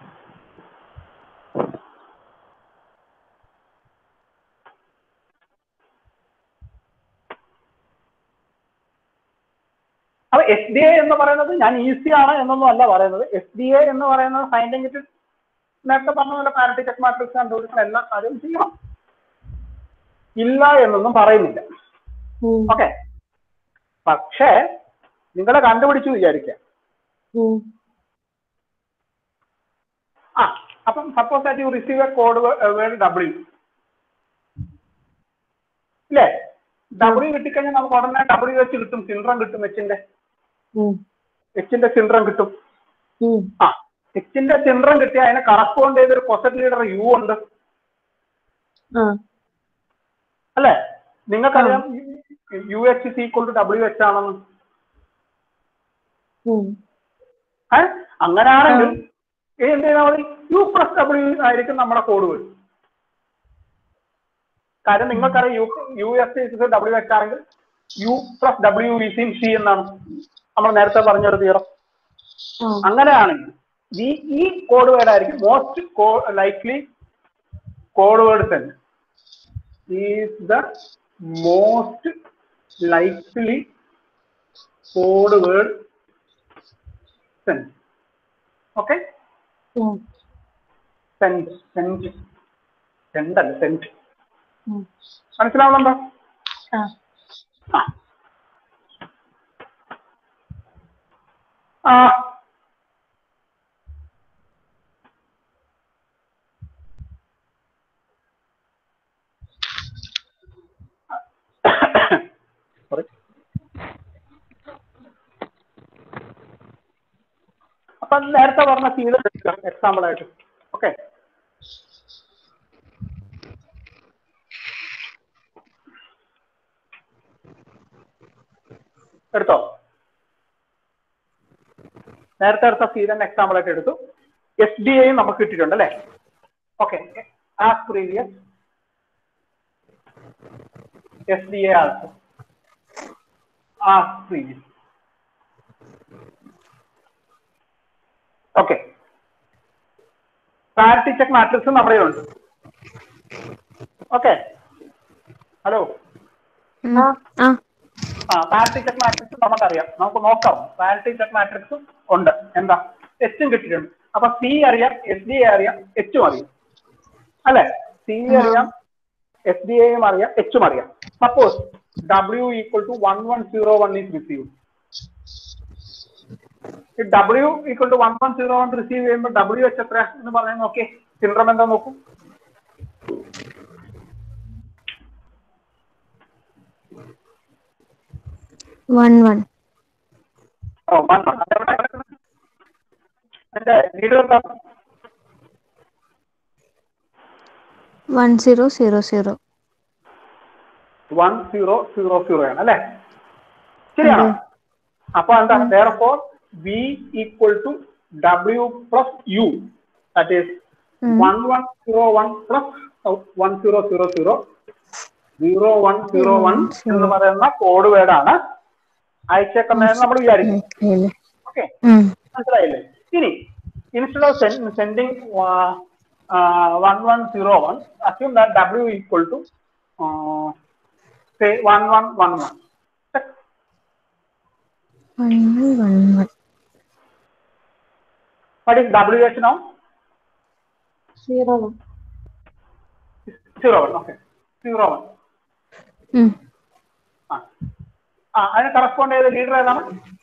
[SPEAKER 1] അപ്പൊ എസ് ഡി എ എന്ന് പറയുന്നത് ഞാൻ ഈസി ആണ് എന്നൊന്നും അല്ല പറയുന്നത് എസ് ഡി എ എന്ന് പറയുന്നത് സയന്റിഫിക് നേരത്തെ പറഞ്ഞ പോലെ പാരറ്റിക് മാട്രിക്സ് കണ്ടുപിടിക്കുന്ന എല്ലാ കാര്യവും ചെയ്യണം ഇല്ല എന്നൊന്നും പറയുന്നില്ല
[SPEAKER 3] ഉം.
[SPEAKER 1] ഓക്കെ പക്ഷേ നിങ്ങളെ കണ്ടുപിടിച്ചു വിചാരിക്കാം
[SPEAKER 3] ഉം.
[SPEAKER 1] ആ അപ്പം suppose that you receive a code word W ഇല്ലേ ഡബ്ല്യു കിട്ടിക്കഴിഞ്ഞാൽ നമുക്ക് ഉടനെ ഡബ്ല്യു വെച്ച് കിട്ടും സിൻഡ്രം കിട്ടും എച്ചിന്റെ
[SPEAKER 3] ഉം.
[SPEAKER 1] എച്ചിന്റെ സിൻഡ്രം കിട്ടും
[SPEAKER 3] ഉം.
[SPEAKER 1] ആ എച്ചിന്റെ സിൻഡ്രം കിട്ടിയ അതിനെ കറസ്പോണ്ട് ചെയ്തൊരു പൊസറ്റ് ലീഡർ യു ഉണ്ട്
[SPEAKER 3] ആ
[SPEAKER 1] അല്ലേ നിങ്ങൾക്കറിയാം U H is equal to W H ആണെന്ന്
[SPEAKER 3] ഉം.
[SPEAKER 1] ഏ അങ്ങനെയാണെങ്കിൽ ഇനി എന്ത് ചെയ്താൽ മതി യു പ്ലസ് ഡബ്ല്യു ആയിരിക്കും നമ്മുടെ കോഡ് വേർഡ് കാര്യം നിങ്ങൾക്കറിയാം U U S is W H ആണെങ്കിൽ U plus W is in C എന്നാണ് നമ്മൾ നേരത്തെ പറഞ്ഞൊരു തീറം
[SPEAKER 3] ആ
[SPEAKER 1] അങ്ങനെയാണെങ്കിൽ ഈ ഈ കോഡ് വേർഡ് ആയിരിക്കും most likely code word send is the most likely code word send okay
[SPEAKER 3] ഉം.
[SPEAKER 1] സെൻഡ് സെൻഡ് സെൻഡ് അല്ല സെൻഡ്
[SPEAKER 3] ഉം.
[SPEAKER 1] മനസ്സിലാവുന്നുണ്ടോ
[SPEAKER 3] ആ
[SPEAKER 1] ആ ആ Sorry. അപ്പൊ നേരത്തെ പറഞ്ഞ സീഡ് എടുക്കാം എക്സാമ്പിൾ ആയിട്ട് ഓക്കെ എടുത്തോ നേരത്തെ എടുത്ത സീഡൻ എക്സാമ്പിൾ ആയിട്ട് എടുത്തു എസ് ഡി ഐയും നമുക്ക് കിട്ടിയിട്ടുണ്ട് അല്ലേ okay as previous S D A also as previous okay parity check matrix നമ്മുടെ ഉണ്ട് ഓക്കെ ഹലോ
[SPEAKER 2] ഉം. ആ
[SPEAKER 1] ആ പാരിറ്റി ചെക്ക് മാട്രിക്സ് നമുക്കറിയാം നമുക്ക് നോക്കാം പാരിറ്റി ചെക്ക് മാട്രിക്സ് ഉണ്ട് എന്താ എച്ചും കിട്ടിയിട്ടുണ്ട് അപ്പൊ സി അറിയാം എസ് ഡി എ അറിയാം എച്ചും അറിയാം അല്ലെ സി അറിയാം എസ് ഡി എയും അറിയാം എച്ചും അറിയാം suppose W equal to one one zero one is receive W equal to one one zero one receive ചെയ്യുമ്പോൾ ഡബ്ല്യു എച്ച് എത്ര എന്ന് പറഞ്ഞാൽ നോക്കി സിൻഡ്രം എന്താ നോക്കൂ
[SPEAKER 2] one one
[SPEAKER 1] oh one one അതെവിടെ കിടക്കുന്നത്? അതിന്റെ ലീഡർ എന്താ
[SPEAKER 2] one zero zero zero
[SPEAKER 1] one zero zero zero ആണ് അല്ലെ ശരിയാണോ അപ്പൊ എന്താ therefore V equal to W plus U that is one one zero one plus one zero zero zero zero one zero one എന്ന് പറയുന്ന code വേർഡാണ് അയച്ചേക്കുന്നതെന്ന് നമ്മൾ വിചാരിക്കും ഓക്കെ മനസ്സിലായില്ലേ ഇനി instead of sending one one zero one assume that W equal to say one one one one. Check.
[SPEAKER 2] One one one
[SPEAKER 1] What is WH now?
[SPEAKER 3] Zero
[SPEAKER 1] Zero one. Okay. Zero one. ആ ആ അതിന് correspond ചെയ്ത leader ഏതാണ്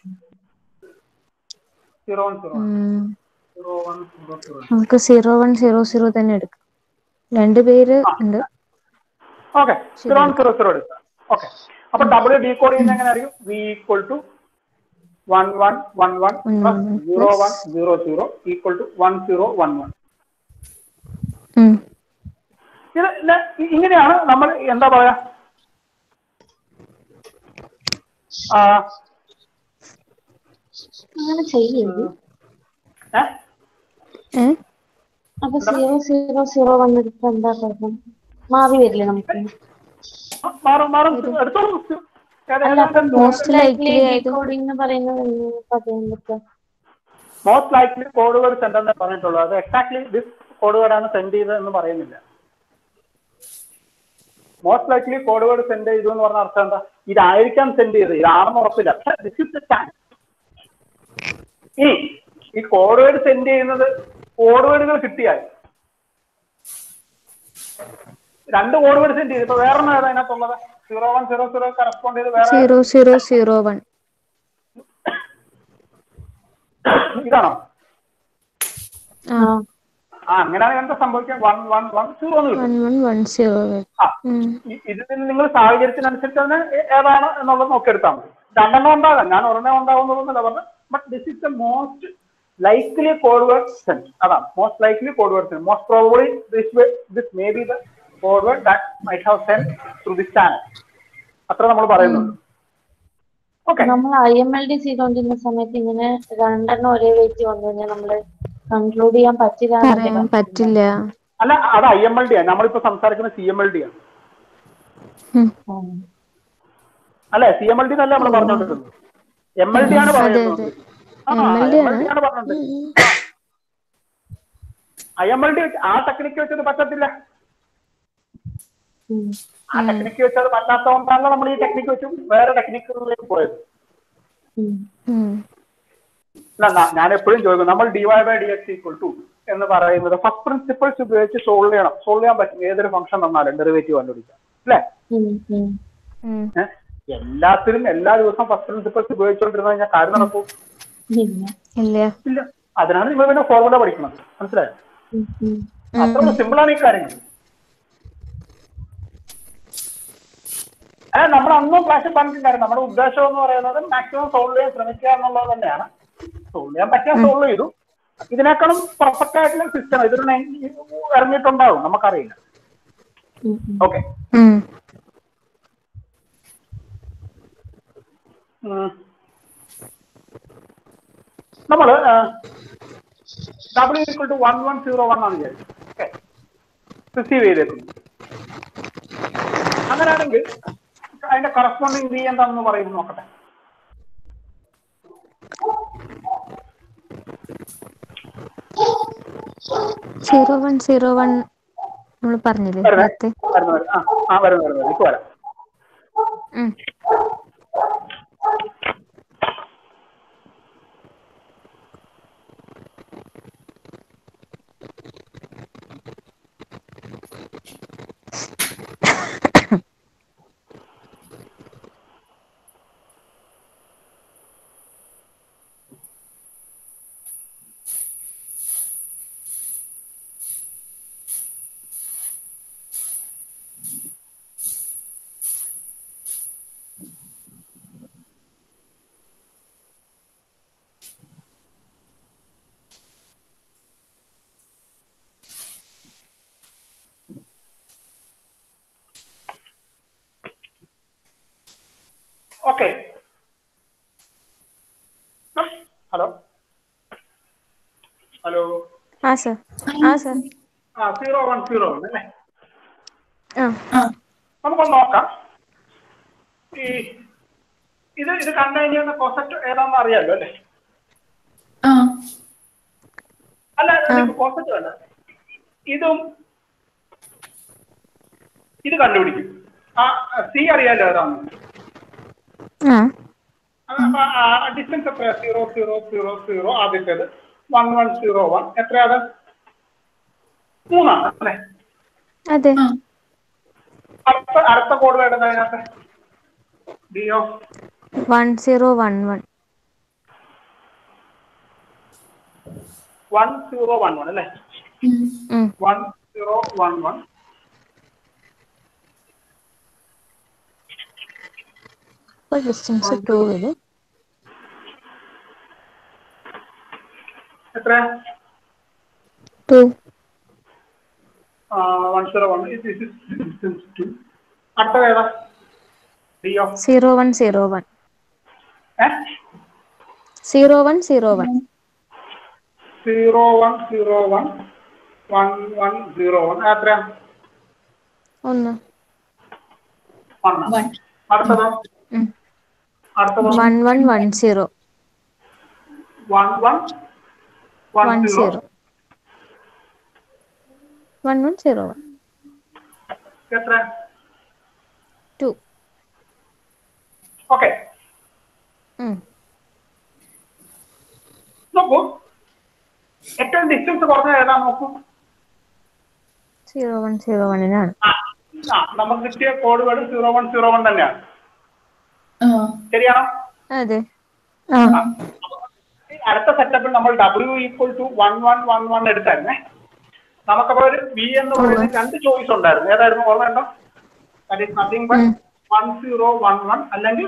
[SPEAKER 1] zero one zero zero one zero zero
[SPEAKER 2] നമുക്ക് zero one zero zero തന്നെ എടുക്കാം രണ്ട് പേര് ഉണ്ട്
[SPEAKER 1] okay zero one zero zero എടുക്കാം ഓക്കെ അപ്പൊ ഡബ്ല്യു ഡി കോഡ് ചെയ്യുന്ന എങ്ങനെ അറിയും V equal to one one one one plus zero one zero zero equal to one zero one one
[SPEAKER 2] ഉം.
[SPEAKER 1] ഇത് ന- ഇ- ഇങ്ങനെയാണ് നമ്മൾ എന്താ പറയാ ആ,
[SPEAKER 3] അങ്ങനെ ചെയ്യരുത്
[SPEAKER 1] ഏ?
[SPEAKER 2] ഏ
[SPEAKER 3] അപ്പൊ സീറോ സീറോ സീറോ വന്നെടുത്ത് എന്താ കുഴപ്പം മാറി വരില്ലേ നമുക്ക്
[SPEAKER 1] മാറും മാറും എടുത്തോളൂ
[SPEAKER 3] അല്ല അപ്പൊ
[SPEAKER 2] Most likely ആയത്
[SPEAKER 3] ഡീകോഡിംഗ് എന്ന് പറയുന്നത് എങ്ങനെ പറയാൻ പറ്റുക
[SPEAKER 1] most likely code word send എന്നേ പറഞ്ഞിട്ടുള്ളൂ അത് എക്സാക്ട്ലി ദിസ് കോഡ് വേർഡ് ആണ് സെൻഡ് ചെയ്തതെന്ന് പറയുന്നില്ല most likely code word send ചെയ്തു എന്ന് പറഞ്ഞ അർത്ഥം എന്താ ഇതായിരിക്കാം സെൻഡ് ചെയ്തത് ഇതാണെന്ന് ഉറപ്പില്ല ദിസ് ഇസ് ദ ചാൻസ് ഇനി ഈ കോഡ് വേർഡ് സെൻഡ് ചെയ്യുന്നത് കോഡ് വേർഡുകൾ കിട്ടിയാൽ രണ്ട് കോഡ് വേർഡ് സെൻഡ് ചെയ്തു ഇപ്പൊ വേറെ ഏതാ അതിനകത്തുള്ളത് zero one zero zero correspond ചെയ്ത് വേറെ
[SPEAKER 2] സീറോ സീറോ സീറോ വൺ
[SPEAKER 1] ഇതാണോ
[SPEAKER 2] ആ
[SPEAKER 1] ആ അങ്ങനെയാണ് എന്താ സംഭവിക്കുക വൺ വൺ വൺ സീറോ എന്ന് കിട്ടും
[SPEAKER 2] വൺ വൺ വൺ സീറോ
[SPEAKER 1] ആ ഇ- ഇതിൽ നിന്ന് നിങ്ങൾ സാഹചര്യത്തിനനുസരിച്ച് തന്നെ ഏ- ഏതാണ് എന്നുള്ളത് നോക്കിയെടുത്താൽ മതി രണ്ടെണ്ണം ഉണ്ടാകാം ഞാൻ ഒരെണ്ണം ഉണ്ടാവുന്നതെന്നല്ല പറഞ്ഞു but this is the most likely code word sense അതാണ് most likely code word sense most probably this this may be the code word that might have send through this channel അത്ര നമ്മൾ പറയുന്നുണ്ട് ഓക്കെ
[SPEAKER 3] നമ്മൾ I M L D ചെയ്തോണ്ടിരുന്ന സമയത്ത് ഇങ്ങനെ രണ്ടെണ്ണം ഒരേ വെയിറ്റ് വന്നു കഴിഞ്ഞാൽ നമ്മള് കൺക്ലൂഡ് ചെയ്യാൻ പറ്റില്ല എന്നല്ലേ
[SPEAKER 2] പറയാൻ പറ്റില്ല
[SPEAKER 1] അല്ല അത് ഐ എം എൽ ഡി ആണ് നമ്മളിപ്പോ സംസാരിക്കുന്ന സി എം എൽ ഡി ആണ്
[SPEAKER 2] ഉം.
[SPEAKER 3] പറഞ്ഞത്.
[SPEAKER 1] അല്ലെ സി എം എൽ ഡി എന്നല്ല നമ്മൾ പറഞ്ഞോണ്ടിരുന്നത് എം എൽ ഡി ആണ്
[SPEAKER 2] അതെ
[SPEAKER 1] പറയുന്നത്
[SPEAKER 2] അതെ
[SPEAKER 1] ആ,
[SPEAKER 2] MLD
[SPEAKER 1] MLD ആണ് പറഞ്ഞത് ഐ എം എൽ ഡി ആ ടെക്നിക്ക് വെച്ചത് പറ്റത്തില്ല
[SPEAKER 3] ഉം.
[SPEAKER 1] ആ ടെക്നിക്ക് വെച്ചത് പറ്റാത്തതുകൊണ്ടാണല്ലോ നമ്മൾ ഈ ടെക്നിക്ക് വെച്ചു വേറെ ടെക്നിക്കുകളിലേക്ക് പോയത്
[SPEAKER 3] ഉം.
[SPEAKER 2] ഉം.
[SPEAKER 1] അല്ല, ന- ഞാൻ എപ്പോഴും ചോദിക്കും നമ്മൾ D Y by D X equal to എന്ന് പറയുന്നത് ഫസ്റ്റ് പ്രിൻസിപ്പിൾസ് ഉപയോഗിച്ച് സോൾവ് ചെയ്യണം സോൾവ് ചെയ്യാൻ പറ്റും ഏതൊരു ഫംഗ്ഷൻ തന്നാലും ഡെറിവേറ്റീവ് കണ്ടുപിടിക്കാം അല്ലേ
[SPEAKER 3] ഉം. ഉം.
[SPEAKER 2] ഉം.
[SPEAKER 1] ഏഹ്? എല്ലാത്തിനും എല്ലാ ദിവസവും ഫസ്റ്റ് പ്രിൻസിപ്പിൾസ് ഉപയോഗിച്ചുകൊണ്ടിരുന്ന കഴിഞ്ഞാൽ കാര്യം നടക്കും
[SPEAKER 3] ഇല്ല
[SPEAKER 2] ഇല്ല
[SPEAKER 1] ഇല്ല അതിനാണ് നിങ്ങൾ പിന്നെ ഫോർമുല പഠിക്കുന്നത് മനസ്സിലായോ
[SPEAKER 3] ഉം, ഉം.
[SPEAKER 1] അത്ര സിമ്പിളാണ് ഈ കാര്യങ്ങൾ ഏഹ് നമ്മൾ അന്നും ക്ലാസ്സിൽ പറഞ്ഞിട്ടുണ്ടായിരുന്നു നമ്മുടെ ഉദ്ദേശം എന്ന് പറയുന്നത് മാക്സിമം സോൾവ് ചെയ്യാൻ ശ്രമിക്കുക എന്നുള്ളത് തന്നെയാണ് സോൾവ് ചെയ്യാൻ പറ്റിയാൽ സോൾവ് ചെയ്തു ഇതിനേക്കാളും പെർഫെക്റ്റ് ആയിട്ടുള്ള സിസ്റ്റം ഇതിന് ഇറങ്ങിയിട്ടുണ്ടാവും നമുക്കറിയില്ല
[SPEAKER 3] ഉം, ഉം.
[SPEAKER 1] ഓക്കെ
[SPEAKER 2] ഉം.
[SPEAKER 1] നമ്മള് W equal to one one zero one ആണ് വിചാരിച്ചു ഓക്കെ റിസീവ് ചെയ്തേക്കുന്നു അങ്ങനെയാണെങ്കിൽ അതിന്റെ കറസ്പോണ്ടിങ് വി എന്താണെന്ന് പറയുന്നു നോക്കട്ടെ
[SPEAKER 2] സീറോ വൺ സീറോ വൺ നമ്മൾ പറഞ്ഞില്ലേ
[SPEAKER 1] വരുന്നേ
[SPEAKER 2] നേരത്തെ
[SPEAKER 1] വരുന്നു വരുന്നു. ആ ആ വരുന്നു വരുന്നു ഇപ്പൊ വരാം
[SPEAKER 2] ഉം.
[SPEAKER 1] ഓക്കെ ഹലോ ഹലോ
[SPEAKER 2] ആ സർ ആ സർ
[SPEAKER 1] ആ സീറോ വൺ സീറോ വൺ അല്ലേ
[SPEAKER 2] ആ
[SPEAKER 4] ആ
[SPEAKER 1] നമുക്കൊന്ന് നോക്കാം ഈ ഇത് ഇത് കണ്ടു കഴിഞ്ഞാൽ കോൺസെപ്റ്റ് ഏതാണെന്ന് അറിയാമല്ലോ അല്ലേ
[SPEAKER 4] ആ
[SPEAKER 1] അല്ല കോൺസെപ്റ്റ് വേണ്ട ഇതും ഇത് കണ്ടുപിടിക്കും ആ സി അറിയാലോ ഏതാണെന്ന്
[SPEAKER 2] ആ
[SPEAKER 1] ഡിസ്റ്റൻസ് എത്രയാ സീറോ സീറോ സീറോ സീറോ ആദ്യത്തേത് വൺ വൺ സീറോ വൺ എത്രയാണ് മൂന്നാണ് അല്ലേ
[SPEAKER 2] അതെ
[SPEAKER 4] ആ
[SPEAKER 1] അടുത്ത അടുത്ത കോഡ് വേണ്ടത് അതിനകത്ത് D of
[SPEAKER 2] one zero one one
[SPEAKER 1] one zero one one അല്ലേ
[SPEAKER 4] ഉം.
[SPEAKER 2] ഉം.
[SPEAKER 1] വൺ സീറോ വൺ വൺ
[SPEAKER 2] ഇപ്പോൾ ഡിസ്റ്റൻസ് ടു വരും
[SPEAKER 1] എത്രയാ
[SPEAKER 2] two
[SPEAKER 1] one zero one distance two അടുത്തത് ഏതാ D of
[SPEAKER 2] zero one zero one
[SPEAKER 1] ഏ
[SPEAKER 2] zero one zero one
[SPEAKER 1] zero one zero one one one zero one എത്രയാ
[SPEAKER 2] ഒന്ന്
[SPEAKER 1] വൺ
[SPEAKER 4] One.
[SPEAKER 1] അടുത്തതോ
[SPEAKER 2] ഉം.
[SPEAKER 1] അടുത്തതോ
[SPEAKER 2] one one one zero
[SPEAKER 1] one one
[SPEAKER 2] one
[SPEAKER 1] one
[SPEAKER 2] zero
[SPEAKER 1] zero
[SPEAKER 2] one one zero one
[SPEAKER 1] എത്ര
[SPEAKER 2] two
[SPEAKER 1] okay
[SPEAKER 2] ഉം.
[SPEAKER 1] നോക്കൂ ഏറ്റവും ഡിസ്റ്റൻസ് കുറഞ്ഞ ഏതാ നോക്കൂ
[SPEAKER 2] സീറോ വൺ സീറോ വണ്ണിനാണ്
[SPEAKER 1] ആ ആ, നമുക്ക് കിട്ടിയ code word zero one zero one തന്നെയാണ്
[SPEAKER 4] ആ
[SPEAKER 1] ശരിയാണോ
[SPEAKER 2] അതെ ആ
[SPEAKER 1] ആ. ഈ അടുത്ത സെറ്റപ്പിൽ നമ്മൾ W equal to one one one one എടുത്തായിരുന്നേ നമുക്കപ്പോ ഒരു ബി എന്ന് പറയുന്ന രണ്ട് ചോയ്സ് ഉണ്ടായിരുന്നു ഏതായിരുന്നു ഓർമ്മയുണ്ടോ ദാറ്റ് ഈസ് നത്തിങ് ബട്ട്
[SPEAKER 2] ഉം.
[SPEAKER 1] വൺ സീറോ വൺ വൺ അല്ലെങ്കിൽ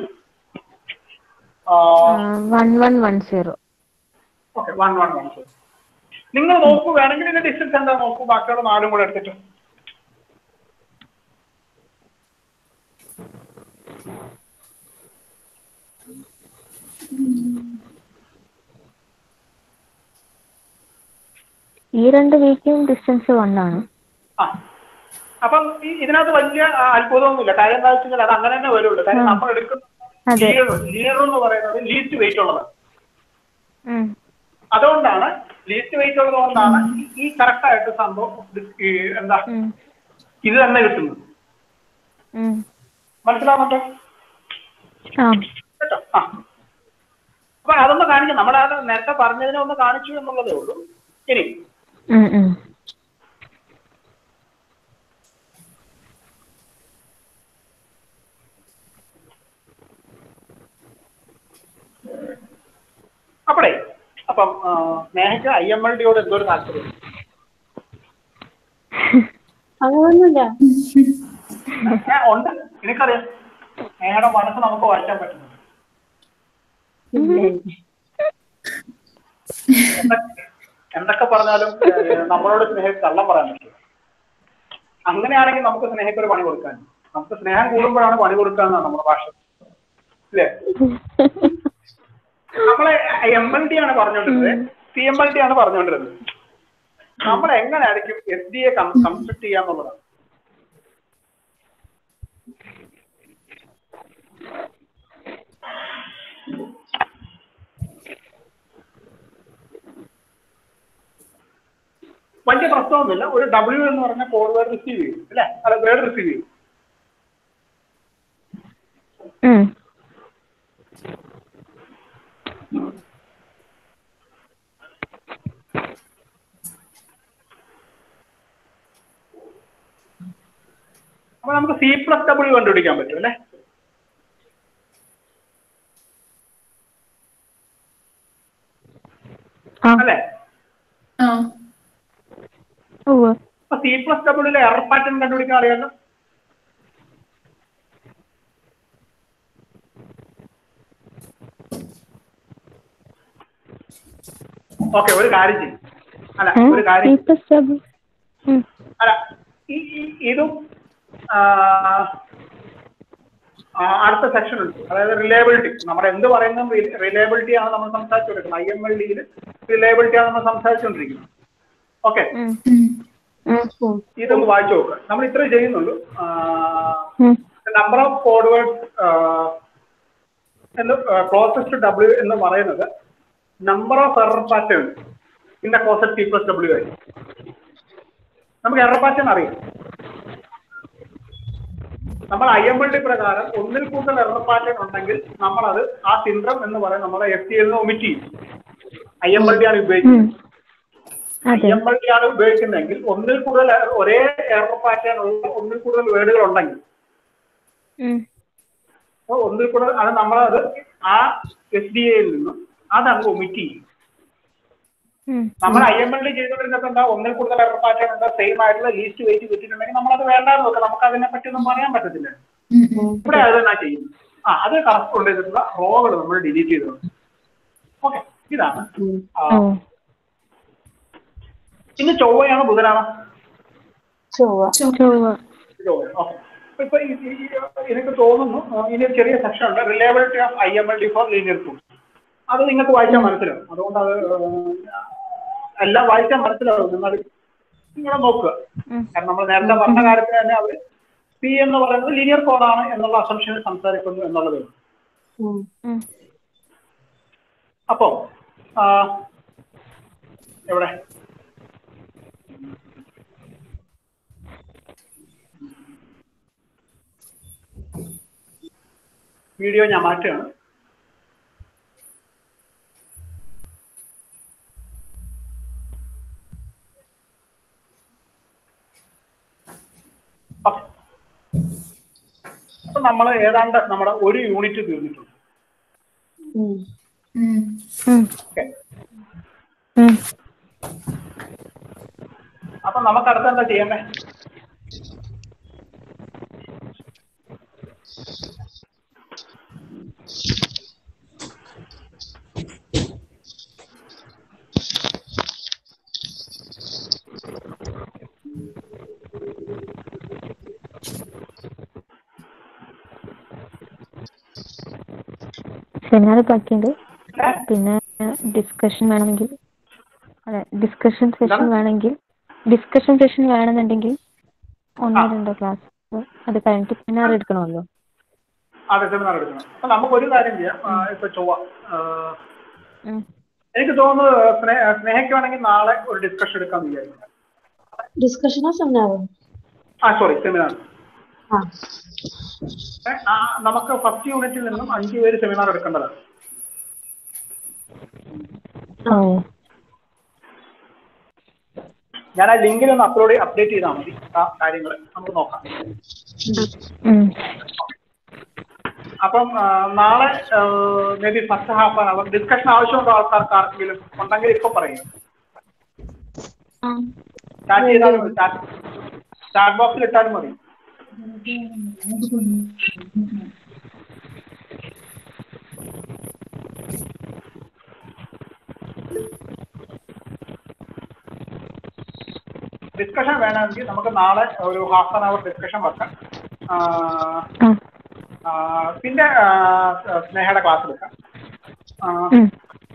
[SPEAKER 2] one one one zero
[SPEAKER 1] okay one one one zero നിങ്ങൾ നോക്കൂ വേണമെങ്കിൽ ഇതിന്റെ ഡിസ്റ്റൻസ് എന്താ നോക്കൂ ബാക്കിയുള്ള നാലും കൂടെ എടുത്തിട്ട്
[SPEAKER 2] ഈ രണ്ട് വീക്കും ഡിസ്റ്റൻസ് വൺ ആണ്
[SPEAKER 1] ആ അപ്പം ഈ ഇതിനകത്ത് വലിയ ആ, അത്ഭുതമൊന്നുമില്ല കാര്യം എന്താ വെച്ചാൽ അത് അങ്ങനെ തന്നെ വരുള്ളൂ കാര്യം നമ്മൾ എടുക്കുന്ന
[SPEAKER 2] അതെ.
[SPEAKER 1] ലീഡർ എന്ന് പറയുന്നത് ലീസ്റ്റ് വെയിറ്റ് ഉള്ളതാണ്
[SPEAKER 2] ഉം.
[SPEAKER 1] അതുകൊണ്ടാണ് ലീസ്റ്റ് വെയിറ്റ് ഉള്ളത് കൊണ്ടാണ് ഈ- ഈ കറക്റ്റ് ആയിട്ട് സംഭവം ഇത് ഈ എന്താ
[SPEAKER 2] ഉം.
[SPEAKER 1] ഇത് തന്നെ കിട്ടുന്നത്
[SPEAKER 2] ഉം.
[SPEAKER 1] മനസ്സിലാവുന്നുണ്ടോ
[SPEAKER 2] ആ
[SPEAKER 1] കേട്ടോ ആ അപ്പൊ അതൊന്ന് കാണിക്കാം നമ്മുടെ അത് നേരത്തെ പറഞ്ഞതിനെ ഒന്ന് കാണിച്ചു എന്നുള്ളതേ ഉള്ളൂ ഇനി
[SPEAKER 2] ഉം, ഉം.
[SPEAKER 1] അപ്പോഴേ അപ്പം ആ, സ്നേഹയ്ക്ക് ഐ എം എൽ ഡിയോട് എന്തോ ഒരു താല്പര്യം
[SPEAKER 3] അങ്ങനൊന്നുമില്ല
[SPEAKER 1] ഞാൻ ഉണ്ട് എനിക്കറിയാം സ്നേഹയുടെ മനസ്സ് നമുക്ക് വായിക്കാൻ പറ്റുന്നുണ്ട് എന്തൊക്കെ- എന്തൊക്കെ പറഞ്ഞാലും ഏഹ്, നമ്മളോട് സ്നേഹ കള്ളം പറയാൻ പറ്റില്ല അങ്ങനെയാണെങ്കിൽ നമുക്ക് സ്നേഹയ്ക്ക് ഒരു പണി കൊടുക്കാൻ നമുക്ക് സ്നേഹം കൂടുമ്പോഴാണ് പണി കൊടുക്കാന്നാണ് നമ്മുടെ ഭാഷ അല്ലേ നമ്മളെ എം എൽ ഡി ആണ് പറഞ്ഞുകൊണ്ടിരുന്നത് സി എം എൽ ഡി ആണ് പറഞ്ഞുകൊണ്ടിരുന്നത് നമ്മൾ എങ്ങനെയായിരിക്കും എസ് ഡി എ കൺസ്ട്രക്ട് ചെയ്യാന്നുള്ളതാണ് വലിയ പ്രശ്നമൊന്നുമില്ല ഒരു ഡബ്ല്യു എന്ന് പറഞ്ഞ കോഡ് വേർഡ് റിസീവ് ചെയ്യും അല്ലെ അല്ല വേർഡ് റിസീവ് ചെയ്യും
[SPEAKER 2] ഉം.
[SPEAKER 1] അപ്പൊ നമുക്ക് സി പ്ലസ് ഡബ്ല്യു കണ്ടുപിടിക്കാൻ പറ്റും അല്ലെ
[SPEAKER 2] ആ
[SPEAKER 1] അല്ലെ
[SPEAKER 4] ആ
[SPEAKER 2] ഉവ്വ്
[SPEAKER 1] അപ്പൊ സി പ്ലസ് ഡബ്ല്യൂലെ എറർ പാറ്റേൺ കണ്ടുപിടിക്കാൻ അറിയാലോ ഓക്കെ ഒരു കാര്യം ചെയ്യും അല്ല ഒരു കാര്യം
[SPEAKER 2] സി പ്ലസ് ഡബ്ല്യു ഉം.
[SPEAKER 1] അല്ല ഈ ഈ- ഇതും ആ, ആ, അടുത്ത സെക്ഷൻ ഉണ്ട് അതായത് റിലയബിലിറ്റി നമ്മുടെ എന്ത് പറയുന്നതും റിലയബിലിറ്റി ആണ് നമ്മൾ സംസാരിച്ചുകൊണ്ടിരിക്കുന്നത് ഐ എം എൽ ഡിയിൽ റിലയബിലിറ്റി ആണ് നമ്മൾ സംസാരിച്ചുകൊണ്ടിരിക്കുന്നത് ഓക്കെ
[SPEAKER 2] ഉം.
[SPEAKER 4] ഉം.
[SPEAKER 2] ഉം.
[SPEAKER 1] ഇതൊന്ന് വായിച്ചു നോക്കുക നമ്മൾ ഇത്രേ ചെയ്യുന്നുള്ളൂ
[SPEAKER 2] ഉം.
[SPEAKER 1] നമ്പർ ഓഫ് ഫോർവേഡ് എന്ന് ക്ലോസസ്റ്റ് ഡബ്ല്യു എന്ന് പറയുന്നത് number of error pattern in the coset P plus W ആയി നമുക്ക് എറർ പാറ്റേൺ അറിയാം നമ്മൾ ഐ എം എൽ ഡി പ്രകാരം ഒന്നിൽ കൂടുതൽ എറർ പാറ്റേൺ ഉണ്ടെങ്കിൽ നമ്മളത് ആ സിൻഡ്രം എന്ന് പറയുന്നത് നമ്മളെ എഫ് ടി എന്ന് ഒമിറ്റ് ചെയ്യും ഐ എം എൽ ഡി ആണ്
[SPEAKER 2] ഉം.
[SPEAKER 1] ഉപയോഗിക്കുന്നത് ഐ
[SPEAKER 2] അതെ
[SPEAKER 1] എം എൽ ഡി ആണ് ഉപയോഗിക്കുന്നതെങ്കിൽ ഒന്നിൽ കൂടുതൽ ഒരേ എറർ പാറ്റേൺ ഉള്ള ഒന്നിൽ കൂടുതൽ വേർഡുകൾ ഉണ്ടെങ്കിൽ
[SPEAKER 2] ഉം.
[SPEAKER 1] അപ്പോൾ ഒന്നിൽ കൂടുതൽ അത് നമ്മളത് ആ എസ് ഡി എയിൽ നിന്നും അത് അങ്ങ് ഒമിറ്റ് ചെയ്യും
[SPEAKER 2] ഉം.
[SPEAKER 1] നമ്മൾ ഐ എം എൽ ഡി ചെയ്തുകൊണ്ടിരുന്നപ്പോൾ എന്താ ഒന്നിൽ കൂടുതൽ എറർ പാറ്റേൺ ഉണ്ട് സെയിം ആയിട്ടുള്ള ലീസ്റ്റ് വെയിറ്റ് കിട്ടിയിട്ടുണ്ടെങ്കിൽ നമ്മളത് വേണ്ടാന്ന് നോക്കാം നമുക്ക് അതിനെ പറ്റി ഒന്നും പറയാൻ പറ്റത്തില്ല
[SPEAKER 4] ഉം. ഉം.
[SPEAKER 1] ഇവിടെ അത് തന്നെ ചെയ്യുന്നു ആ അത് കറസ്പോണ്ട് ചെയ്തിട്ടുള്ള റോകൾ നമ്മൾ ഡിലീറ്റ് ചെയ്തിട്ടുണ്ട് ഓക്കെ ഇതാണ് ആ,
[SPEAKER 2] ഓ
[SPEAKER 1] ഇന്ന് ചൊവ്വയാണോ ബുധനാണോ
[SPEAKER 3] ചൊവ്വ
[SPEAKER 2] ചൊവ്വ
[SPEAKER 1] ചൊവ്വ ഓക്കെ ഇപ്പൊ ഈ- ഈ- ഈ- എനിക്ക് തോന്നുന്നു ആ, ഇനി ഒരു ചെറിയ സെക്ഷൻ ഉണ്ട് reliability of I M L D for linear tools അത് നിങ്ങൾക്ക് വായിച്ചാൽ മനസ്സിലാവും അതുകൊണ്ട് അത് ആ, എല്ലാം വായിച്ചാൽ മനസ്സിലാവും നിങ്ങൾ നിങ്ങളെ നോക്കുക
[SPEAKER 2] ഉം.
[SPEAKER 1] കാരണം നമ്മൾ നേരത്തെ പറഞ്ഞ കാര്യത്തിന് തന്നെ അവർ പി എന്ന് പറയുന്നത് ലീനിയർ കോഡാണ് എന്നുള്ള അസംഷനിൽ സംസാരിക്കുന്നു എന്നുള്ളത്
[SPEAKER 3] ഉം.
[SPEAKER 2] ഉം.
[SPEAKER 1] അപ്പോ ആ, എവിടെ വീഡിയോ ഞാൻ മാറ്റുകയാണ് അപ്പൊ അപ്പൊ നമ്മൾ ഏതാണ്ട് നമ്മുടെ ഒരു യൂണിറ്റ് തീർന്നിട്ടുണ്ട്
[SPEAKER 3] ഉം.
[SPEAKER 4] ഉം.
[SPEAKER 2] ഉം.
[SPEAKER 1] ഓക്കെ
[SPEAKER 2] ഉം.
[SPEAKER 1] അപ്പൊ നമുക്ക് അടുത്ത എന്താ ചെയ്യണ്ടേ
[SPEAKER 2] സെമിനാർ ബാക്കിയുണ്ട് പിന്നെ ഡിസ്കഷൻ വേണമെങ്കിൽ അതെ ഡിസ്കഷൻ സെഷൻ വേണമെങ്കിൽ ഡിസ്കഷൻ സെഷൻ വേണമെന്നുണ്ടെങ്കിൽ ഒന്നോ രണ്ടോ ക്ലാസ് അത് കഴിഞ്ഞിട്ട് സെമിനാർ എടുക്കണമല്ലോ
[SPEAKER 1] അതെ സെമിനാർ എടുക്കണം അപ്പൊ നമുക്ക് ഒരു കാര്യം ചെയ്യാം ആ, ഇപ്പൊ ചൊവ്വ ആ,
[SPEAKER 2] ഉം.
[SPEAKER 1] എനിക്ക് തോന്നുന്നു സ്നേ- സ്നേഹയ്ക്ക് വേണമെങ്കിൽ നാളെ ഒരു ഡിസ്കഷൻ എടുക്കാന്ന് വിചാരിക്കുന്നു
[SPEAKER 3] ഡിസ്കഷനോ സെമിനാറോ
[SPEAKER 1] ആ സോറി സെമിനാർ
[SPEAKER 3] ആ
[SPEAKER 1] ഏ, ആ, നമുക്ക് ഫസ്റ്റ് യൂണിറ്റിൽ നിന്നും അഞ്ച് പേര് സെമിനാർ എടുക്കേണ്ടതാണ്
[SPEAKER 2] ഓ
[SPEAKER 1] ഞാൻ ആ ലിങ്കിൽ ഒന്ന് അപ്ലോഡ് അപ്ഡേറ്റ് ചെയ്താൽ മതി ആ കാര്യങ്ങൾ നമുക്ക് നോക്കാം
[SPEAKER 2] ഉം.
[SPEAKER 1] അപ്പം ആ, നാളെ maybe first half an hour discussion ആവശ്യമുണ്ടോ ആൾക്കാർക്ക് ആർക്കെങ്കിലും ഉണ്ടെങ്കിൽ ഇപ്പൊ പറയും
[SPEAKER 3] ആ
[SPEAKER 1] ചാറ്റ് ചെയ്താലും മതി ചാറ്റ് ബോക്സിൽ ഇട്ടാലും മതി ഡിസ്കഷൻ വേണമെങ്കിൽ നമുക്ക് നാളെ ഒരു ഹാഫ് ആൻ അവർ ഡിസ്കഷൻ വെക്കാം ആ,
[SPEAKER 2] ആ
[SPEAKER 1] ആ, പിന്നെ ആ, സ്നേഹയുടെ ക്ലാസ് എടുക്കാം ആ,
[SPEAKER 2] ഉം.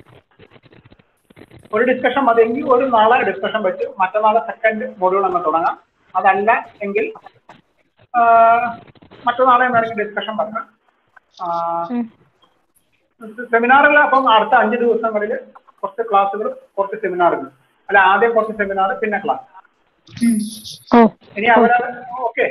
[SPEAKER 1] ഒരു ഡിസ്കഷൻ മതിയെങ്കിൽ ഒരു നാളെ ഡിസ്കഷൻ വെച്ച് മറ്റന്നാളെ സെക്കൻഡ് മൊഡ്യൂൾ അങ്ങ് തുടങ്ങാം അതല്ല എങ്കിൽ ആ, മറ്റന്നാളെ വേണമെങ്കിൽ ഡിസ്കഷൻ വെക്കാം
[SPEAKER 2] ഉം.
[SPEAKER 1] സെമിനാറിൽ അപ്പം അടുത്ത അഞ്ച് ദിവസങ്ങളിൽ കുറച്ച് ക്ലാസ്സുകൾ കുറച്ച് സെമിനാറുകൾ അല്ല ആദ്യം കുറച്ച് സെമിനാർ പിന്നെ ക്ലാസ്
[SPEAKER 4] ഉം.
[SPEAKER 2] ഓ
[SPEAKER 1] ഇനി അവരെ ഓക്കെ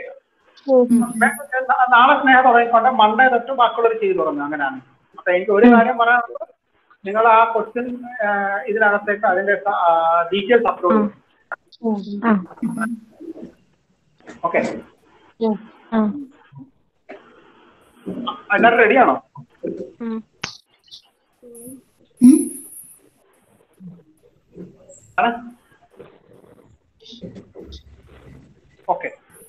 [SPEAKER 1] നാളെ സ്നേഹം തുടങ്ങിക്കൊണ്ട് മൺഡേ തൊട്ട് ബാക്കിയുള്ളവർ ചെയ്തു തുടങ്ങും അങ്ങനെയാണ് അപ്പൊ എനിക്ക് ഒരു കാര്യം പറയാനുള്ളത് നിങ്ങൾ ആ ക്വസ്റ്റ്യൻ ഇതിനകത്തേക്ക് അതിന്റെ ഡീറ്റെയിൽസ് അപ്ലോഡ് ചെയ്യും
[SPEAKER 2] ആ
[SPEAKER 1] ഓക്കെ
[SPEAKER 3] ഉം.
[SPEAKER 2] ആ
[SPEAKER 1] എല്ലാവരും റെഡിയാണോ
[SPEAKER 2] ഉം.
[SPEAKER 4] ഉം.
[SPEAKER 1] ആണ് ഓക്കെ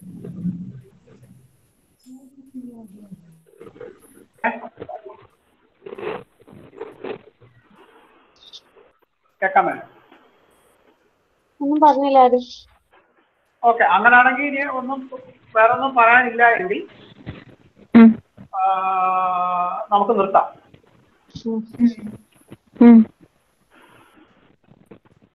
[SPEAKER 1] കേൾക്കാൻ വേണം
[SPEAKER 3] ഒന്നും പറഞ്ഞില്ല ആരും
[SPEAKER 1] ഓക്കെ അങ്ങനാണെങ്കിൽ ഇനി ഒന്നും വേറെ ഒന്നും പറയാനില്ല എങ്കിൽ
[SPEAKER 2] ഉം.
[SPEAKER 1] ആ, നമുക്ക് നിർത്താം
[SPEAKER 3] ഉം.
[SPEAKER 4] ഉം.
[SPEAKER 2] ഉം.